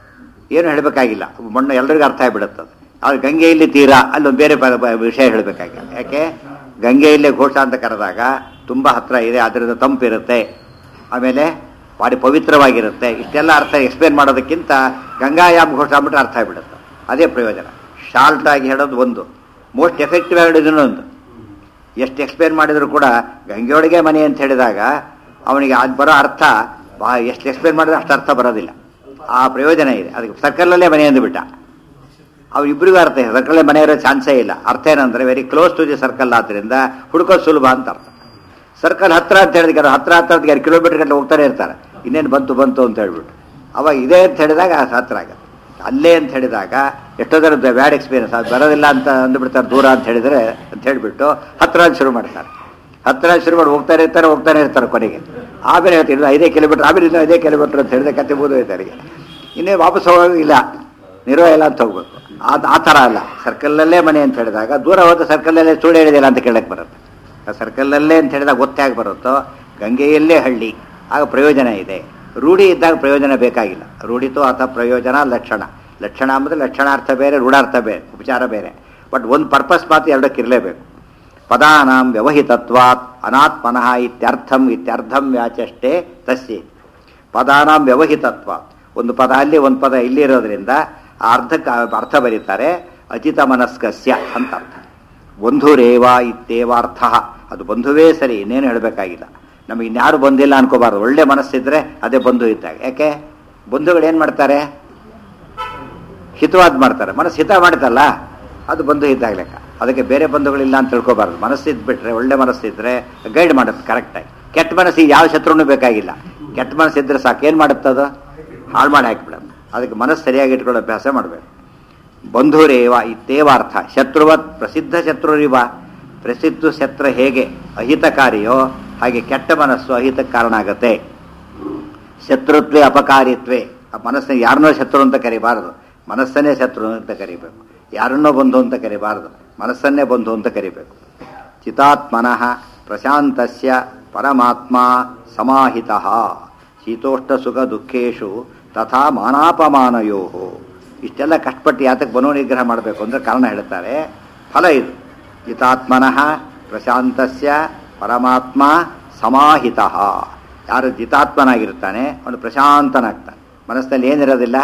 ಏನು ಹೇಳಬೇಕಾಗಿಲ್ಲ ಮಣ್ಣು ಎಲ್ರಿಗೂ ಅರ್ಥ ಆಗಿಬಿಡುತ್ತೆ ಅದು ಆದ್ರೆ ಗಂಗೆಯಲ್ಲಿ ತೀರ ಅಲ್ಲೊಂದು ಬೇರೆ ಪ- ಪ- ವಿಷಯ ಹೇಳಬೇಕಾಗಿಲ್ಲ ಯಾಕೆ ಗಂಗೆಯಲ್ಲೇ ಘೋಷ ಅಂತ ಕರೆದಾಗ ತುಂಬ ಹತ್ರ ಇದೆ ಅದರಿಂದ ತಂಪಿರುತ್ತೆ ಆಮೇಲೆ ಭಾರಿ ಪವಿತ್ರವಾಗಿರುತ್ತೆ ಇಷ್ಟೆಲ್ಲ ಅರ್ಥ ಎಕ್ಸ್ಪ್ಲೇನ್ ಮಾಡೋದಕ್ಕಿಂತ ಗಂಗಾಯಾಮ್ ಘೋಷ ಅಂದ್ಬಿಟ್ರೆ ಅರ್ಥ ಆಗಿಬಿಡುತ್ತೆ ಅದೇ ಪ್ರಯೋಜನ ಶಾರ್ಟ್ ಆಗಿ ಹೇಳೋದು ಒಂದು ಮೋಸ್ಟ್ ಎಫೆಕ್ಟಿವ್ ಆಗಿ ಹೇಳೋದು ಇನ್ನೊಂದು ಎಷ್ಟು ಎಕ್ಸ್ಪ್ಲೇನ್ ಮಾಡಿದ್ರು ಕೂಡ ಗಂಗೆಯೊಳಗೆ ಮನೆ ಅಂತ ಹೇಳಿದಾಗ ಅವನಿಗೆ ಅದು ಬರೋ ಅರ್ಥ ಬಾ ಎಷ್ಟು ಎಕ್ಸ್ಪ್ಲೇನ್ ಮಾಡಿದ್ರೆ ಅಷ್ಟು ಅರ್ಥ ಬರೋದಿಲ್ಲ ಆ ಪ್ರಯೋಜನ ಇದೆ ಅದಕ್ಕೆ ಸರ್ಕಲಲ್ಲೇ ಮನೆ ಅಂದುಬಿಟ್ಟ ಅವ್ರಿಬ್ಬರಿಗೂ ಅರ್ಥ ಇದೆ ಸರ್ಕಲ್ಲೇ ಮನೆ ಇರೋ ಚಾನ್ಸೇ ಇಲ್ಲ ಅರ್ಥ ಏನಂದ್ರೆ very close to the circle ಆದ್ದರಿಂದ ಹುಡುಕೋದು ಸುಲಭ ಅಂತ ಅರ್ಥ ಸರ್ಕಲ್ ಹತ್ರ ಅಂತ ಹೇಳಿದ್ರೆ ಹತ್ರ ಹತ್ರ ಅಂತ ಎರಡು ಕಿಲೋಮೀಟರ್ ಗಂಟೆ ಹೋಗ್ತಾನೆ ಇರ್ತಾರೆ ಇನ್ನೇನು ಬಂತು ಬಂತು ಅಂತ ಹೇಳ್ಬಿಟ್ಟು ಅವಾಗ ಇದೆ ಅಂತ ಹೇಳಿದಾಗ ಅದು ಹತ್ರ ಆಗುತ್ತೆ ಅಲ್ಲೇ ಅಂತ ಹೇಳಿದಾಗ ಎಷ್ಟೋ ಜನ ಬ್ಯಾಡ್ ಎಕ್ಸ್ಪೀರಿಯನ್ಸ್ ಅದು ಬರೋದಿಲ್ಲ ಅಂತ ಅಂದ್ಬಿಡ್ತಾರೆ ದೂರ ಅಂತ ಹೇಳಿದ್ರೆ ಅಂತ ಹೇಳಿಬಿಟ್ಟು ಹತ್ರ ಅಂತ ಶುರು ಮಾಡ್ತಾರೆ ಹತ್ರ ಶುರು ಮಾಡಿ ಹೋಗ್ತಾನೆ ಇರ್ತಾರೆ ಹೋಗ್ತಾನೆ ಇರ್ತಾರೆ ಕೊನೆಗೆ ಆಮೇಲೆ ಹೇಳ್ತೀನಿ ಇನ್ನು ಐದೇ ಕಿಲೋಮೀಟರ್ ಆಮೇಲೆ ಇನ್ನೂ ಐದೇ ಕಿಲೋಮೀಟರ್ ಅಂತ ಹೇಳಿದ್ರೆ ಕತೆ ಬೋಧೋಯ್ತಾರೆ ಇನ್ನೇ ವಾಪಸ್ ಹೋಗೋಂಗಿಲ್ಲ ನಿರೋ ಇಲ್ಲ ಅಂತ ಹೋಗ್ಬೇಕು ಅದು ಆ ಥರ ಅಲ್ಲ ಸರ್ಕಲ್ಲಲ್ಲೇ ಮನೆ ಅಂತ ಹೇಳಿದಾಗ ದೂರ ಹೋದ ಸರ್ಕಲ್ಲಲ್ಲೇ ಸುಳ್ಳು ಹೇಳಿದಿಲ್ಲ ಅಂತ ಕೇಳಕ್ಕೆ ಬರುತ್ತೆ ಆ ಸರ್ಕಲ್ಲಲ್ಲೇ ಅಂತ ಹೇಳಿದಾಗ ಗೊತ್ತಾಗಿ ಬರುತ್ತೋ ಗಂಗೆಯಲ್ಲೇ ಹಳ್ಳಿ ಆಗ ಪ್ರಯೋಜನ ಇದೆ ರೂಢಿ ಇದ್ದಾಗ ಪ್ರಯೋಜನ ಬೇಕಾಗಿಲ್ಲ ರೂಢಿತು ಅಥವಾ ಪ್ರಯೋಜನ ಲಕ್ಷಣ ಲಕ್ಷಣ ಅಂದರೆ ಲಕ್ಷಣಾರ್ಥ ಬೇರೆ ರೂಢಾರ್ಥ ಬೇರೆ ಉಪಚಾರ ಬೇರೆ ಬಟ್ ಒಂದು ಪರ್ಪಸ್ ಮಾತ್ರ ಎರಡಕ್ಕಿರಲೇಬೇಕು ಪದಾನಾಂ ವ್ಯವಹಿತತ್ವಾತ್ ಅನಾತ್ಮನಃ ಇತ್ಯರ್ಥಂ ಇತ್ಯರ್ಥಂ ವ್ಯಾಚಷ್ಟೇ ತಸ್ಯ ಪದಾನಾಂ ವ್ಯವಹಿತತ್ವಾತ್ ಒಂದು ಪದ ಅಲ್ಲಿ ಒಂದು ಪದ ಇಲ್ಲಿ ಇರೋದ್ರಿಂದ ಆ ಅರ್ಧಕ್ಕೆ ಅರ್ಥ ಬರೀತಾರೆ ಅಚಿತ ಮನಸ್ಕಸ್ಯ ಅಂತ ಅರ್ಥ ಬಂಧುರೇವ ಇತ್ತೇವಾರ್ಥ ಅದು ಬಂಧುವೇ ಸರಿ ಇನ್ನೇನು ಹೇಳಬೇಕಾಗಿಲ್ಲ ನಮಗೆ ಇನ್ಯಾರು ಬಂದಿಲ್ಲ ಅನ್ಕೋಬಾರ್ದು ಒಳ್ಳೆ ಮನಸ್ಸಿದ್ರೆ ಅದೇ ಬಂಧು ಇದ್ದಾಗ ಯಾಕೆ ಬಂಧುಗಳು ಏನು ಮಾಡ್ತಾರೆ ಹಿತವಾದ್ ಮಾಡ್ತಾರೆ ಮನಸ್ಸು ಹಿತ ಮಾಡ್ತಲ್ಲ ಅದು ಬಂಧು ಇದ್ದಾಗ ಲೆಕ್ಕ ಅದಕ್ಕೆ ಬೇರೆ ಬಂಧುಗಳಿಲ್ಲ ಅಂತ ತಿಳ್ಕೊಬಾರ್ದು ಮನಸ್ಸಿದ್ ಬಿಟ್ರೆ ಒಳ್ಳೆ ಮನಸ್ಸಿದ್ರೆ ಗೈಡ್ ಮಾಡುತ್ತೆ ಕರೆಕ್ಟಾಗಿ ಕೆಟ್ಟ ಮನಸ್ಸಿಗೆ ಯಾವ ಶತ್ರುನೂ ಬೇಕಾಗಿಲ್ಲ ಕೆಟ್ಟ ಮನಸ್ಸಿದ್ರೆ ಸಾಕು ಏನು ಮಾಡುತ್ತೆ ಅದು ಹಾಳು ಮಾಡಿ ಹಾಕಿಬಿಡೋದು ಅದಕ್ಕೆ ಮನಸ್ಸು ಸರಿಯಾಗಿ ಇಟ್ಕೊಳ್ಳೋ ಅಭ್ಯಾಸ ಮಾಡಬೇಕು ಬಂಧುರೇವ ಇತ್ತೇವಾರ್ಥ ಶತ್ರುವತ್ ಪ್ರಸಿದ್ಧ ಶತ್ರುರಿವ ಪ್ರಸಿದ್ಧ ಶತ್ರು ಹೇಗೆ ಅಹಿತಕಾರಿಯೋ ಹಾಗೆ ಕೆಟ್ಟ ಮನಸ್ಸು ಅಹಿತಕ್ಕೆ ಕಾರಣ ಆಗತ್ತೆ ಶತ್ರುತ್ವೇ ಅಪಕಾರಿತ್ವೇ ಆ ಮನಸ್ಸಿನ ಯಾರನ್ನೋ ಶತ್ರು ಅಂತ ಕರಿಬಾರದು ಮನಸ್ಸನ್ನೇ ಶತ್ರು ಅಂತ ಕರಿಬೇಕು ಯಾರನ್ನೋ ಬಂಧು ಅಂತ ಕರಿಬಾರದು ಮನಸ್ಸನ್ನೇ ಬಂಧು ಅಂತ ಕರಿಬೇಕು ಚಿತಾತ್ಮನಃ ಪ್ರಶಾಂತಸ್ಯ ಪರಮಾತ್ಮ ಸಮಾಹಿತ ಶೀತೋಷ್ಣ ಸುಖ ದುಃಖೇಶು ತಥಾ ಮಾನಾಪಮಾನಯೋ ಇಷ್ಟೆಲ್ಲ ಕಷ್ಟಪಟ್ಟು ಯಾತಕ್ಕೆ ಮನೋನಿಗ್ರಹ ಮಾಡಬೇಕು ಅಂದ್ರೆ ಕಾರಣ ಹೇಳ್ತಾರೆ ಫಲ ಇದು ಜಿತಾತ್ಮನಃ ಪ್ರಶಾಂತಸ್ಯ ಪರಮಾತ್ಮ ಸಮಾಹಿತ ಯಾರು ಜಿತಾತ್ಮನಾಗಿರ್ತಾನೆ ಅವನು ಪ್ರಶಾಂತನಾಗ್ತಾನೆ ಮನಸ್ಸಿನಲ್ಲಿ ಏನಿರೋದಿಲ್ಲ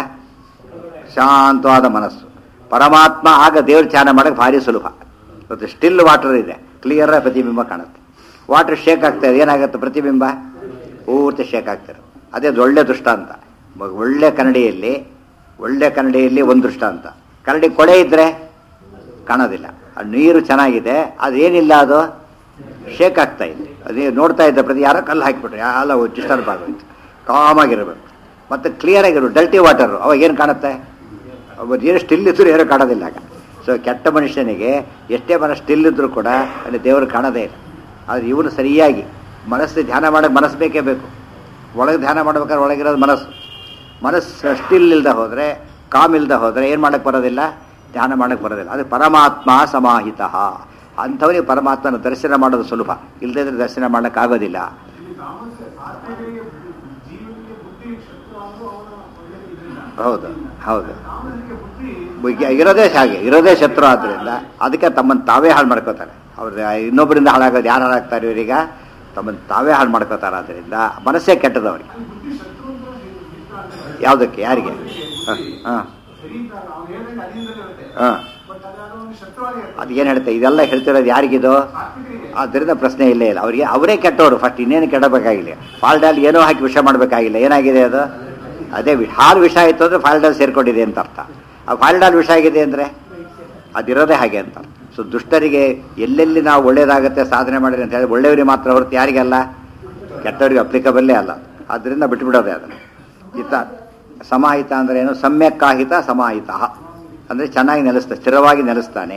ಶಾಂತವಾದ ಮನಸ್ಸು ಪರಮಾತ್ಮ ಆಗ ದೇವ್ರ ಧ್ಯಾನ ಮಾಡಕ್ಕೆ ಭಾರಿ ಸುಲಭ ಇವತ್ತು ಸ್ಟಿಲ್ ವಾಟರ್ ಇದೆ ಕ್ಲಿಯರ್ ಪ್ರತಿಬಿಂಬ ಕಾಣುತ್ತೆ ವಾಟರ್ ಶೇಕ್ ಆಗ್ತಾ ಇದೆ ಏನಾಗುತ್ತೆ ಪ್ರತಿಬಿಂಬ ಪೂರ್ತಿ ಶೇಕ್ ಆಗ್ತಿರೋ ಅದೇ ಅದು ಒಳ್ಳೆ ದೃಷ್ಟಾಂತ ಮ- ಒಳ್ಳೆ ಕನ್ನಡಿಯಲ್ಲಿ ಒಳ್ಳೆ ಕನ್ನಡಿಯಲ್ಲಿ ಒಂದು ದೃಷ್ಟಾಂತ ಕನ್ನಡಿ ಕೊಳೆ ಇದ್ರೆ ಕಾಣೋದಿಲ್ಲ ಆ ನೀರು ಚೆನ್ನಾಗಿದೆ ಅದೇನಿಲ್ಲ ಅದು ಶೇಕ್ ಆಗ್ತಾ ಇದೆ ಅದೇ ನೋಡ್ತಾ ಇದ್ದ ಪ್ರತಿ ಯಾರೋ ಕಲ್ಲು ಹಾಕಿಬಿಟ್ರೆ ಎಲ್ಲ ಡಿಸ್ಟರ್ಬ್ ಆಗೋಯ್ತು ಕಾಮಾಗಿರ್ಬೇಕು ಮತ್ತು ಕ್ಲಿಯರ್ ಆಗಿರು ಡಲ್ಟಿ ವಾಟರ್ ಅವಾಗ ಏನು ಕಾಣುತ್ತೆ ಅವ ಏನು ಸ್ಟಿಲ್ ಇದ್ರೂ ಏನೂ ಕಾಣೋದಿಲ್ಲ ಆಗ ಸೊ ಕೆಟ್ಟ ಮನುಷ್ಯನಿಗೆ ಎಷ್ಟೇ ಮನ ಸ್ಟಿಲ್ ಇದ್ರೂ ಕೂಡ ಅಲ್ಲಿ ದೇವರು ಕಾಣೋದೇ ಇಲ್ಲ ಆದರೆ ಇವನು ಸರಿಯಾಗಿ ಮನಸ್ಸು ಧ್ಯಾನ ಮಾಡೋಕ್ಕೆ ಮನಸ್ಸು ಬೇಕೇ ಬೇಕು ಒಳಗೆ ಧ್ಯಾನ ಮಾಡ್ಬೇಕಾದ್ರೆ ಒಳಗಿರೋದು ಮನಸ್ಸು ಮನಸ್ಸು ಸ್ಟಿಲ್ ಇಲ್ಲದೆ ಹೋದರೆ ಕಾಮ್ ಇಲ್ಲದೆ ಹೋದರೆ ಏನು ಮಾಡಕ್ಕೆ ಬರೋದಿಲ್ಲ ಧ್ಯಾನ ಮಾಡಕ್ಕೆ ಬರೋದಿಲ್ಲ ಅದು ಪರಮಾತ್ಮ ಸಮಾಹಿತ ಅಂಥವನಿಗೆ ಪರಮಾತ್ಮನ ದರ್ಶನ ಮಾಡೋದು ಸುಲಭ ಇಲ್ಲದೇ ಇದ್ರೆ ದರ್ಶನ ಮಾಡೋಕ್ಕಾಗೋದಿಲ್ಲ ಇಲ್ಲಿ ತಾಮಸ ಸಾತ್ವಿಕರಿಗೆ ಜೀವನಿಗೆ ಬುದ್ಧಿ ಶತ್ರು ಆದ್ರೂ ಅವನ ಒಳ್ಳೆದಿದ್ರಿಲ್ಲ ಹೌದು ಹೌದು ತಾಮಸರಿಗೆ ಬುದ್ಧಿ ಬುಗ್ಗಿ- ಇರೋದೇ ಹಾಗೆ ಇರೋದೇ ಶತ್ರು ಆದ್ದರಿಂದ ಅದಕ್ಕೆ ತಮ್ಮನ್ನು ತಾವೇ ಹಾಳು ಮಾಡ್ಕೋತಾರೆ ಅವ್ರ ಇನ್ನೊಬ್ಬರಿಂದ ಹಾಳಾಗೋದು ಯಾರು ಹಾಳಾಗ್ತಾರೆ ಇವರೀಗ ತಮ್ಮನ್ನು ತಾವೇ ಹಾಳು ಮಾಡ್ಕೋತಾರೆ ಆದ್ದರಿಂದ ಮನಸ್ಸೇ ಕೆಟ್ಟದು ಅವ್ರಿಗೆ ಬುದ್ಧಿ ಶತ್ರು ಅಂತ ಇಷ್ಟ ಅಂದ್ರೆ ಯಾವುದಕ್ಕೆ ಯಾರಿಗೆ ಹಾಂ ಹಾಂ ಸರಿ ಇದ್ದಾಗ ಅವ್ನು ಹೇಳ್ದಂಗೆ ಅಧೀನದಲ್ಲಿ ಇರುತ್ತೆ ಹಾಂ ಬಟ್ ಅದು ಒಂದು ಶತ್ರುವಾಗಿ ಇರ್ತದೆ ಅದು ಏನು ಹೇಳ್ತಾರೆ ಇದೆಲ್ಲ ಹೇಳ್ತಿರೋದು ಯಾರಿಗಿದು ಸಾತ್ವಿಕರಿಗೆ ಆದ್ದರಿಂದ ಪ್ರಶ್ನೆ ಇಲ್ಲೇ ಇಲ್ಲ ಅವರಿಗೆ ಅವರೇ ಕೆಟ್ಟವರು ಫಸ್ಟ್ ಇನ್ನೇನು ಕೆಡಬೇಕಾಗಿಲ್ಲ ಫಾಲ್ಡಾಲ್ ಏನೋ ಹಾಕಿ ವಿಷ ಮಾಡಬೇಕಾಗಿಲ್ಲ ಏನಾಗಿದೆ ಅದು ಅದೇ ವಿ- ಹಾಲು ವಿಷ ಆಯಿತು ಅಂದರೆ ಫಾಲ್ಡಾಲ್ ಸೇರ್ಕೊಂಡಿದೆ ಅಂತ ಅರ್ಥ ಆ ಫಾಲ್ಡಾಲ್ ವಿಷ ಆಗಿದೆ ಅಂದರೆ ಅದಿರೋದೇ ಹಾಗೆ ಅಂತ ಸೊ ದುಷ್ಟರಿಗೆ ಎಲ್ಲೆಲ್ಲಿ ನಾವು ಒಳ್ಳೇದಾಗುತ್ತೆ ಸಾಧನೆ ಮಾಡಿದ್ರೆ ಅಂತ ಹೇಳಿ ಒಳ್ಳೆಯವರಿಗೆ ಮಾತ್ರ ಹೊರತು ಯಾರಿಗಲ್ಲ ಕೆಟ್ಟವರಿಗೆ ಅಪ್ಲಿಕಬಲ್ಲೇ ಅಲ್ಲ ಆದ್ದರಿಂದ ಬಿಟ್ಬಿಡೋದೇ ಅದನ್ನು ಹಿತ ಸಮಾಹಿತ ಅಂದರೆ ಏನು ಸಮ್ಯಕ್ಕಾಹಿತ ಸಮಾಹಿತ ಅಂದರೆ ಚೆನ್ನಾಗಿ ನೆಲೆಸ್ತಾ ಸ್ಥಿರವಾಗಿ ನೆಲೆಸ್ತಾನೆ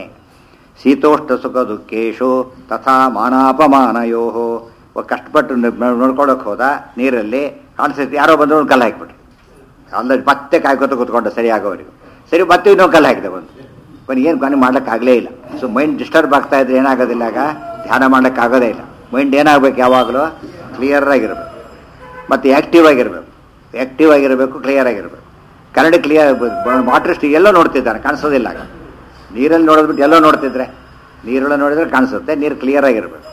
ಶೀತೋಷ್ಣ ಸುಖ ದುಃಖೇಶು ತಥಾ ಮಾನಾಪಮಾನಯೋ ಕಷ್ಟಪಟ್ಟು ನೋಡ್ಕೊಳಕ್ಕೆ ಹೋದ ನೀರಲ್ಲಿ ಕಾಣಿಸುತ್ತೆ ಯಾರೋ ಬಂದ್ರು ಒಂದು ಕಲ್ಲು ಹಾಕಿಬಿಟ್ರು ಅಲ್ಲ ಮತ್ತೆ ಕಾಯ್ಕೊತ ಕೂತ್ಕೊಂಡ ಸರಿ ಆಗೋವರೆಗೂ ಸರಿ ಮತ್ತೆ ಇನ್ನೊಂದು ಕಲ್ಲು ಹಾಕಿದೆ ಬಂದು ಕೊನೆಗೆ ಏನು ಕೊನೆ ಮಾಡ್ಲಿಕ್ಕಾಗಲೇ ಇಲ್ಲ ಸೊ ಮೈಂಡ್ ಡಿಸ್ಟರ್ಬ್ ಆಗ್ತಾ ಇದ್ರೆ ಏನಾಗೋದಿಲ್ಲ ಆಗ ಧ್ಯಾನ ಮಾಡ್ಲಿಕ್ಕಾಗೋದೇ ಇಲ್ಲ ಮೈಂಡ್ ಏನಾಗಬೇಕು ಯಾವಾಗಲೂ ಕ್ಲಿಯರ್ ಆಗಿರ್ಬೇಕು ಮತ್ತು ಆ್ಯಕ್ಟಿವ್ ಆಗಿರಬೇಕು ಆ್ಯಕ್ಟಿವ್ ಆಗಿರಬೇಕು ಕ್ಲಿಯರ್ ಆಗಿರಬೇಕು ಕನ್ನಡ ಕ್ಲಿಯರ್ ವಾಟರ್ ಸ್ಟಿ ಎಲ್ಲೋ ನೋಡ್ತಿದ್ದಾನೆ ಕಾಣಿಸೋದಿಲ್ಲ ಆಗ ನೀರಲ್ಲಿ ನೋಡಿದ್ಬಿಟ್ಟು ಎಲ್ಲೋ ನೋಡ್ತಿದ್ರೆ ನೀರೆಲ್ಲ ನೋಡಿದ್ರೆ ಕಾಣಿಸುತ್ತೆ ನೀರು ಕ್ಲಿಯರ್ ಆಗಿರಬೇಕು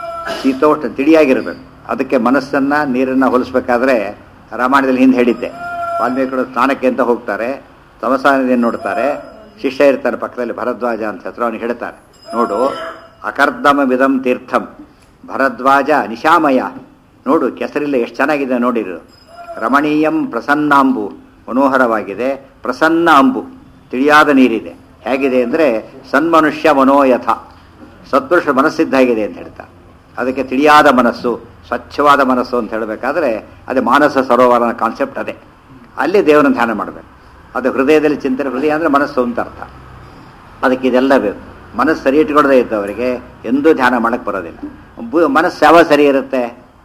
ಶೀತೋಷ್ಣ ತಿಳಿಯಾಗಿರ್ಬೇಕು ಅದಕ್ಕೆ ಮನಸ್ಸನ್ನ ನೀರನ್ನ ಹೋಲಿಸ್ಬೇಕಾದ್ರೆ ರಾಮಾಯಣದಲ್ಲಿ ಹಿಂದೆ ಹೇಳಿದ್ದೆ ವಾಲ್ಮೀಕಿಗಳು ಸ್ನಾನಕ್ಕೆ ಅಂತ ಹೋಗ್ತಾರೆ ತಮಸಾ ನದಿಯನ್ನು ನೋಡ್ತಾರೆ ಶಿಷ್ಯ ಇರ್ತಾರೆ ಪಕ್ಕದಲ್ಲಿ ಭರದ್ವಾಜ ಅಂತ ಹೆಸರು ಅವನಿಗೆ ಹೇಳ್ತಾರೆ ನೋಡು ಅಕರ್ದಮ ವಿಧಂ ತೀರ್ಥಂ ಭರದ್ವಾಜ ನಿಶಾಮಯ ನೋಡು ಕೆಸರಿಲ್ಲ ಎಷ್ಟು ಚೆನ್ನಾಗಿದೆ ನೋಡಿರು ರಮಣೀಯಂ ಪ್ರಸನ್ನಾಂಬು ಮನೋಹರವಾಗಿದೆ ಪ್ರಸನ್ನ ಅಂಬು ತಿಳಿಯಾದ ನೀರಿದೆ ಹೇಗಿದೆ ಅಂದರೆ ಸನ್ಮನುಷ್ಯ ಮನೋಯಥ ಸತ್ಪುರುಷ ಮನಸ್ಸಿದ್ದಾಗಿದೆ ಅಂತ ಹೇಳ್ತಾರೆ ಅದಕ್ಕೆ ತಿಳಿಯಾದ ಮನಸ್ಸು ಸ್ವಚ್ಛವಾದ ಮನಸ್ಸು ಅಂತ ಹೇಳಬೇಕಾದ್ರೆ ಅದೇ ಮಾನಸ ಸರೋವರನ ಕಾನ್ಸೆಪ್ಟ್ ಅದೇ ಅಲ್ಲಿ ದೇವರನ್ನ ಧ್ಯಾನ ಮಾಡಬೇಕು ಅದು ಹೃದಯದಲ್ಲಿ ಚಿಂತನೆ ಹೃದಯ ಅಂದರೆ ಮನಸ್ಸು ಅಂತ ಅರ್ಥ ಅದಕ್ಕೆ ಇದೆಲ್ಲ ಬೇಕು ಮನಸ್ಸು ಸರಿ ಇಟ್ಕೊಳ್ಳದೆ ಇದ್ದವರಿಗೆ ಎಂದೂ ಧ್ಯಾನ ಮಾಡಕ್ಕೆ ಬರೋದಿಲ್ಲ ಬು- ಮನಸ್ಸು ಯಾವಾಗ ಸರಿ ಇರುತ್ತೆ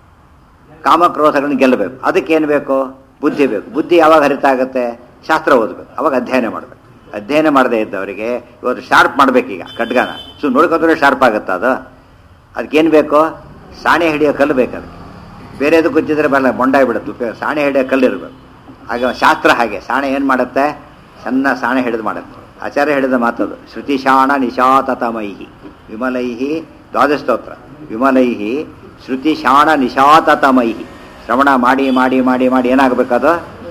ಕಾಮಕ್ರೋಧಗಳನ್ನ ಗೆಲ್ಲಬೇಕು ಅದಕ್ಕೆ ಏನು ಬೇಕು ಬುದ್ಧಿ ಬೇಕು ಬುದ್ಧಿ ಯಾವಾಗ ಹರಿತ ಆಗುತ್ತೆ ಶಾಸ್ತ್ರ ಓದಬೇಕು ಅವಾಗ ಅಧ್ಯಯನ ಮಾಡಬೇಕು ಅಧ್ಯಯನ ಮಾಡದೇ ಇದ್ದವರಿಗೆ ಇವತ್ತು ಶಾರ್ಪ್ ಮಾಡಬೇಕೀಗ ಖಡ್ಗನ ಸೊ ನೋಡ್ಕೊಂಡ್ರೆ ಶಾರ್ಪ್ ಆಗುತ್ತಾ ಅದು ಅದಕ್ಕೇನು ಬೇಕು ಸಾಣೆ ಹಿಡಿಯೋ ಕಲ್ಲು ಬೇಕು ಅದಕ್ಕೆ ಬೇರೆದು ಗುಜ್ಜಿದ್ರೆ ಬರಲ್ಲ ಮೊಂಡಾಗ್ಬಿಡುತ್ತೆ ಉಪಯೋಗ ಸಾಣೆ ಹಿಡಿಯೋ ಕಲ್ಲು ಇರಬೇಕು ಆಗ ಶಾಸ್ತ್ರ ಹಾಗೆ ಸಾಣೆ ಏನು ಮಾಡುತ್ತೆ ಚೆನ್ನ ಸಾಣೆ ಹಿಡಿದು ಮಾಡುತ್ತೆ ಆಚಾರ್ಯ ಹಿಡಿದ ಮಾತದು ಶ್ರುತಿಶಾಣ ನಿಶಾತತಮೈಹಿ ವಿಮಲೈಹಿ ದ್ವಾದಸ್ತೋತ್ರ ವಿಮಲೈಹಿ ಶ್ರುತಿಶಾಣ ನಿಶಾತತಮೈಹಿ ಶ್ರವಣ ಮಾಡಿ ಮಾಡಿ ಮಾಡಿ ಮಾಡಿ ಏನಾಗಬೇಕದು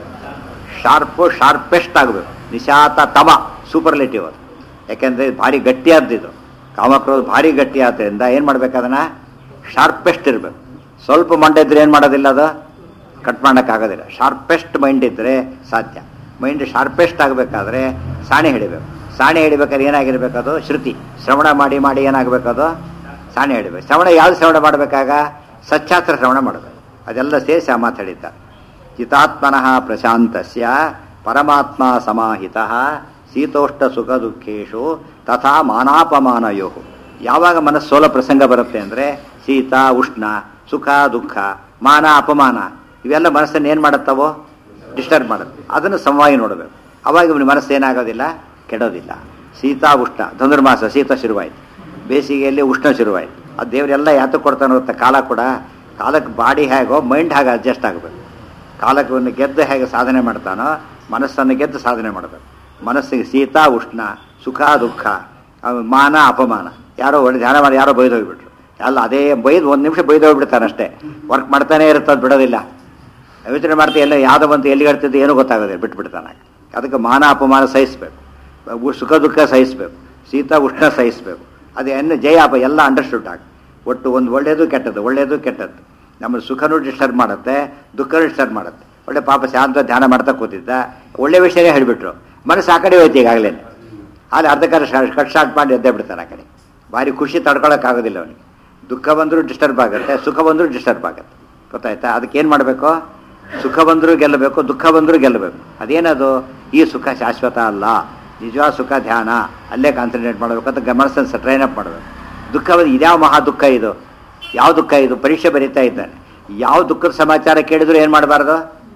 ಶಾರ್ಪು ಶಾರ್ಪೆಸ್ಟ್ ಆಗಬೇಕು ನಿಶಾತ ತಮ ಸೂಪರ್ಲೇಟಿವ್ ಅದು ಯಾಕೆಂದರೆ ಭಾರಿ ಗಟ್ಟಿಯಾದ್ದು ಕಾಮಕ್ರೋಧ ಭಾರಿ ಗಟ್ಟಿ ಆದ್ದರಿಂದ ಏನು ಮಾಡ್ಬೇಕು ಅದನ್ನ ಶಾರ್ಪೆಸ್ಟ್ ಇರಬೇಕು ಸ್ವಲ್ಪ ಮಂಡ ಇದ್ರೆ ಏನು ಮಾಡೋದಿಲ್ಲ ಅದು ಕಟ್ ಮಾಡೋಕ್ಕಾಗೋದಿಲ್ಲ ಶಾರ್ಪೆಸ್ಟ್ ಮೈಂಡ್ ಇದ್ದರೆ ಸಾಧ್ಯ ಮೈಂಡ್ ಶಾರ್ಪೆಸ್ಟ್ ಆಗಬೇಕಾದ್ರೆ ಸಾಣೆ ಹಿಡಿಬೇಕು ಸಾಣೆ ಹಿಡಿಬೇಕಾದ್ರೆ ಏನಾಗಿರ್ಬೇಕು ಅದು ಶ್ರುತಿ ಶ್ರವಣ ಮಾಡಿ ಮಾಡಿ ಏನಾಗಬೇಕದು ಸಾಣೆ ಹಿಡಿಬೇಕು ಶ್ರವಣ ಯಾವ್ದು ಶ್ರವಣ ಮಾಡಬೇಕಾಗ ಸಚ್ಛಾಸ್ತ್ರ ಶ್ರವಣ ಮಾಡಬೇಕು ಅದೆಲ್ಲ ಸೇರಿಸಿ ಆ ಮಾತಾಡಿದ್ದಾರೆ ಚಿತಾತ್ಮನಃ ಪ್ರಶಾಂತಸ್ಯ ಪರಮಾತ್ಮ ಸಮಾಹಿತ ಶೀತೋಷ್ಣ ಸುಖ ದುಃಖೇಶು ತಥಾ ಮಾನಾಪಮಾನಯೋ ಯಾವಾಗ ಮನಸ್ಸು ಸೋಲ ಪ್ರಸಂಗ ಬರುತ್ತೆ ಅಂದರೆ ಶೀತ ಉಷ್ಣ ಸುಖ ದುಃಖ ಮಾನ ಅಪಮಾನ ಇವೆಲ್ಲ ಮನಸ್ಸನ್ನು ಏನು ಮಾಡುತ್ತವೋ ಡಿಸ್ಟರ್ಬ್ ಮಾಡುತ್ತೆ ಅದನ್ನು ಸಮವಾಗಿ ನೋಡಬೇಕು ಅವಾಗ ಇವನ ಮನಸ್ಸು ಏನಾಗೋದಿಲ್ಲ ಕೆಡೋದಿಲ್ಲ ಶೀತ ಉಷ್ಣ ಧನುರ್ಮಾಸ ಶೀತ ಶುರುವಾಯಿತು ಬೇಸಿಗೆಯಲ್ಲಿ ಉಷ್ಣ ಶುರುವಾಯಿತು ಅದು ದೇವರೆಲ್ಲ ಯಾತಕ್ಕೆ ಕೊಡ್ತಾನೆ ಗೊತ್ತಾ ಕಾಲ ಕೂಡ ಕಾಲಕ್ಕೆ ಬಾಡಿ ಹೇಗೋ ಮೈಂಡ್ ಹಾಗೆ ಅಡ್ಜಸ್ಟ್ ಆಗಬೇಕು ಕಾಲಕವನ್ನು ಗೆದ್ದು ಹೇಗೆ ಸಾಧನೆ ಮಾಡ್ತಾನೋ ಮನಸ್ಸನ್ನು ಗೆದ್ದು ಸಾಧನೆ ಮಾಡಬೇಕು ಮನಸ್ಸಿಗೆ ಶೀತ ಉಷ್ಣ ಸುಖ ದುಃಖ ಆಮೇಲೆ ಮಾನ ಅಪಮಾನ ಯಾರೋ ಒಳ್ಳೆ ಧ್ಯಾನ ಮಾಡಿ ಯಾರೋ ಬೈದು ಹೋಗ್ಬಿಟ್ರು ಅಲ್ಲ ಅದೇ ಬೈದು ಒಂದು ನಿಮಿಷ ಬೈದು ಹೋಗ್ಬಿಡ್ತಾನೆ ಅಷ್ಟೇ ವರ್ಕ್ ಮಾಡ್ತಾನೆ ಇರುತ್ತೆ ಅದು ಬಿಡೋದಿಲ್ಲ ಯೋಚನೆ ಮಾಡ್ತಾ ಎಲ್ಲ ಯಾವುದೋ ಬಂತು ಎಲ್ಲಿ ಹೇಳ್ತಿದ್ದು ಏನೂ ಗೊತ್ತಾಗೋದಿಲ್ಲ ಬಿಟ್ಬಿಡ್ತಾನೆ ಅದಕ್ಕೆ ಮಾನ ಅಪಮಾನ ಸಹಿಸಬೇಕು ಉ- ಸುಖ ದುಃಖ ಸಹಿಸಬೇಕು ಶೀತ ಉಷ್ಣ ಸಹಿಸಬೇಕು ಅದೇನು ಜಯ ಅಪ ಎಲ್ಲ ಅಂಡರ್ಸ್ಟುಡ್ ಆಗ ಒಟ್ಟು ಒಂದು ಒಳ್ಳೆಯದು ಕೆಟ್ಟದ್ದು ಒಳ್ಳೆಯದು ಕೆಟ್ಟದ್ದು ನಮ್ಮ ಸುಖನೂ ಡಿಸ್ಟರ್ಬ್ ಮಾಡುತ್ತೆ ದುಃಖನೂ ಡಿಸ್ಟರ್ಬ್ ಮಾಡುತ್ತೆ ಒಳ್ಳೆ ಪಾಪ ಶಾಂತ ಧ್ಯಾನ ಮಾಡ್ತಾ ಕೂತಿದ್ದ ಒಳ್ಳೆ ವಿಷಯನೇ ಹೇಳಿಬಿಟ್ರು ಮನಸ್ಸು ಆ ಕಡೆ ಹೋಯ್ತು ಈಗಾಗಲೇ ಅಲ್ಲಿ ಅರ್ಧಕಾರ ಕಟ್ ಸ್ಟಾರ್ಟ್ ಮಾಡಿ ಎದ್ದೇ ಬಿಡ್ತಾನೆ ಆ ಕಡೆ ಭಾರಿ ಖುಷಿ ತಡ್ಕೊಳಕ್ಕಾಗೋದಿಲ್ಲ ಅವನಿಗೆ ದುಃಖ ಬಂದರೂ ಡಿಸ್ಟರ್ಬ್ ಆಗುತ್ತೆ ಸುಖ ಬಂದರೂ ಡಿಸ್ಟರ್ಬ್ ಆಗುತ್ತೆ ಗೊತ್ತಾಯ್ತಾ ಅದಕ್ಕೆ ಏನು ಮಾಡಬೇಕು ಸುಖ ಬಂದರೂ ಗೆಲ್ಲಬೇಕು ದುಃಖ ಬಂದರೂ ಗೆಲ್ಲಬೇಕು ಅದೇನದು ಈ ಸುಖ ಶಾಶ್ವತ ಅಲ್ಲ ನಿಜವಾದ ಸುಖ ಧ್ಯಾನ ಅಲ್ಲೇ ಕಾನ್ಸಂಟ್ರೇಟ್ ಮಾಡಬೇಕು ಅಂತ ಗಮನಸನ್ನು ಟ್ರೈನ್ ಅಪ್ ಮಾಡಬೇಕು ದುಃಖ ಬಂದು ಇದ್ಯಾವ ಮಹಾ ದುಃಖ ಇದು ಯಾವ ದುಃಖ ಇದು ಪರೀಕ್ಷೆ ಬರೀತಾ ಇದ್ದಾನೆ ಯಾವ ದುಃಖದ ಸಮಾಚಾರ ಕೇಳಿದ್ರು ಏನು ಮಾಡಬಾರ್ದು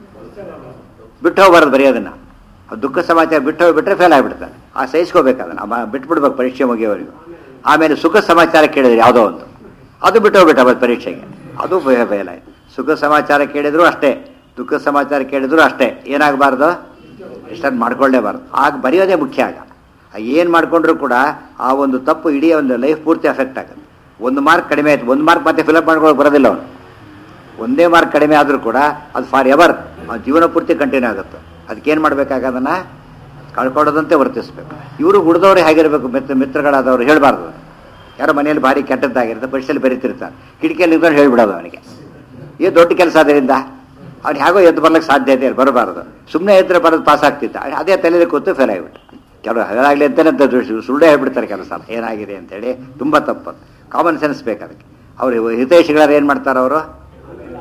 ಬಿಟ್ಟು ಹೋಗ್ಬಾರ್ದು ಬರೆಯೋದನ್ನ ಆ ದುಃಖ ಸಮಾಚಾರ ಬಿಟ್ಟು ಹೋಗ್ಬಿಟ್ರೆ ಫೇಲ್ ಆಗಿಬಿಡ್ತಾನೆ ಆ ಸಹಿಸ್ಕೋಬೇಕು ಅದನ್ನ ಅವ ಬಿಟ್ಬಿಡ್ಬೇಕು ಪರೀಕ್ಷೆ ಮುಗಿಯೋವರೆಗೂ ಆಮೇಲೆ ಸುಖ ಸಮಾಚಾರ ಕೇಳಿದ್ರೆ ಯಾವುದೋ ಒಂದು ಅದು ಬಿಟ್ಟು ಹೋಗ್ಬಿಟ್ಟ ಅವತ್ತು ಪರೀಕ್ಷೆಗೆ ಅದು ಫೇಲ್ ಆಯ್ತು ಸುಖ ಸಮಾಚಾರ ಕೇಳಿದ್ರು ಅಷ್ಟೇ ದುಃಖ ಸಮಾಚಾರ ಕೇಳಿದ್ರು ಅಷ್ಟೇ ಏನಾಗಬಾರ್ದು ಇಷ್ಟನ್ನು ಮಾಡ್ಕೊಳ್ಳೇಬಾರ್ದು ಆಗ ಬರೆಯೋದೇ ಮುಖ್ಯ ಆಗ ಏನು ಮಾಡ್ಕೊಂಡ್ರು ಕೂಡ ಆ ಒಂದು ತಪ್ಪು ಇಡೀ ಒಂದು ಲೈಫ್ ಪೂರ್ತಿ ಎಫೆಕ್ಟ್ ಆಗುತ್ತೆ ಒಂದು ಮಾರ್ಕ್ ಕಡಿಮೆ ಆಯ್ತು ಒಂದು ಮಾರ್ಕ್ ಮತ್ತೆ ಫಿಲಪ್ ಮಾಡ್ಕೊಳ್ಳೋಕೆ ಬರೋದಿಲ್ಲ ಅವನು ಒಂದೇ ಮಾರ್ಕ್ ಕಡಿಮೆ ಆದರೂ ಕೂಡ ಅದು ಫಾರ್ ಎವರ್ ಜೀವನ ಪೂರ್ತಿ ಕಂಟಿನ್ಯೂ ಆಗುತ್ತೆ ಅದಕ್ಕೇನು ಮಾಡಬೇಕಾಗದನ್ನ ಕಳ್ಕೊಳ್ಳೋದಂತೆ ವರ್ತಿಸ್ಬೇಕು ಇವರು ಉಳಿದವರು ಹೇಗಿರಬೇಕು ಮಿತ್ರ ಮಿತ್ರಗಳಾದವರು ಹೇಳಬಾರ್ದು ಯಾರೋ ಮನೆಯಲ್ಲಿ ಭಾರಿ ಕೆಟ್ಟದ್ದಾಗಿರುತ್ತೆ ಪರೀಕ್ಷೆಯಲ್ಲಿ ಬರೀತಿರ್ತಾನೆ ಕಿಟಕಿಯಲ್ಲಿ ನಿಂತ್ಕೊಂಡು ಹೇಳ್ಬಿಡೋದು ಅವನಿಗೆ ಇದು ದೊಡ್ಡ ಕೆಲಸ ಅದರಿಂದ ಅವ್ನು ಹೇಗೋ ಎದ್ದು ಬರ್ಲಿಕ್ಕೆ ಸಾಧ್ಯತೆ ಇಲ್ಲ ಬರಬಾರ್ದು ಸುಮ್ಮನೆ ಎದ್ರೆ ಬರೋದು ಪಾಸ್ ಆಗ್ತಿದ್ದ ಅದೇ ತಲೆಯಲ್ಲಿ ಕೂತು ಫೇಲ್ ಆಗಿಬಿಟ್ಟು ಕೆಲವರು ಹಾಗಾಗಲಿ ಅಂತಾನೆ ಅಂತ ದುಡ್ಡು- ಸುಳ್ಳೆ ಹೇಳ್ಬಿಡ್ತಾರೆ ಕೆಲಸ ಏನಾಗಿದೆ ಅಂತೇಳಿ ತುಂಬ ತಪ್ಪು ಕಾಮನ್ ಸೆನ್ಸ್ ಬೇಕು ಅದಕ್ಕೆ ಅವರು ಹಿತೈಷಿಗಳರು ಏನು ಮಾಡ್ತಾರೆ ಅವರು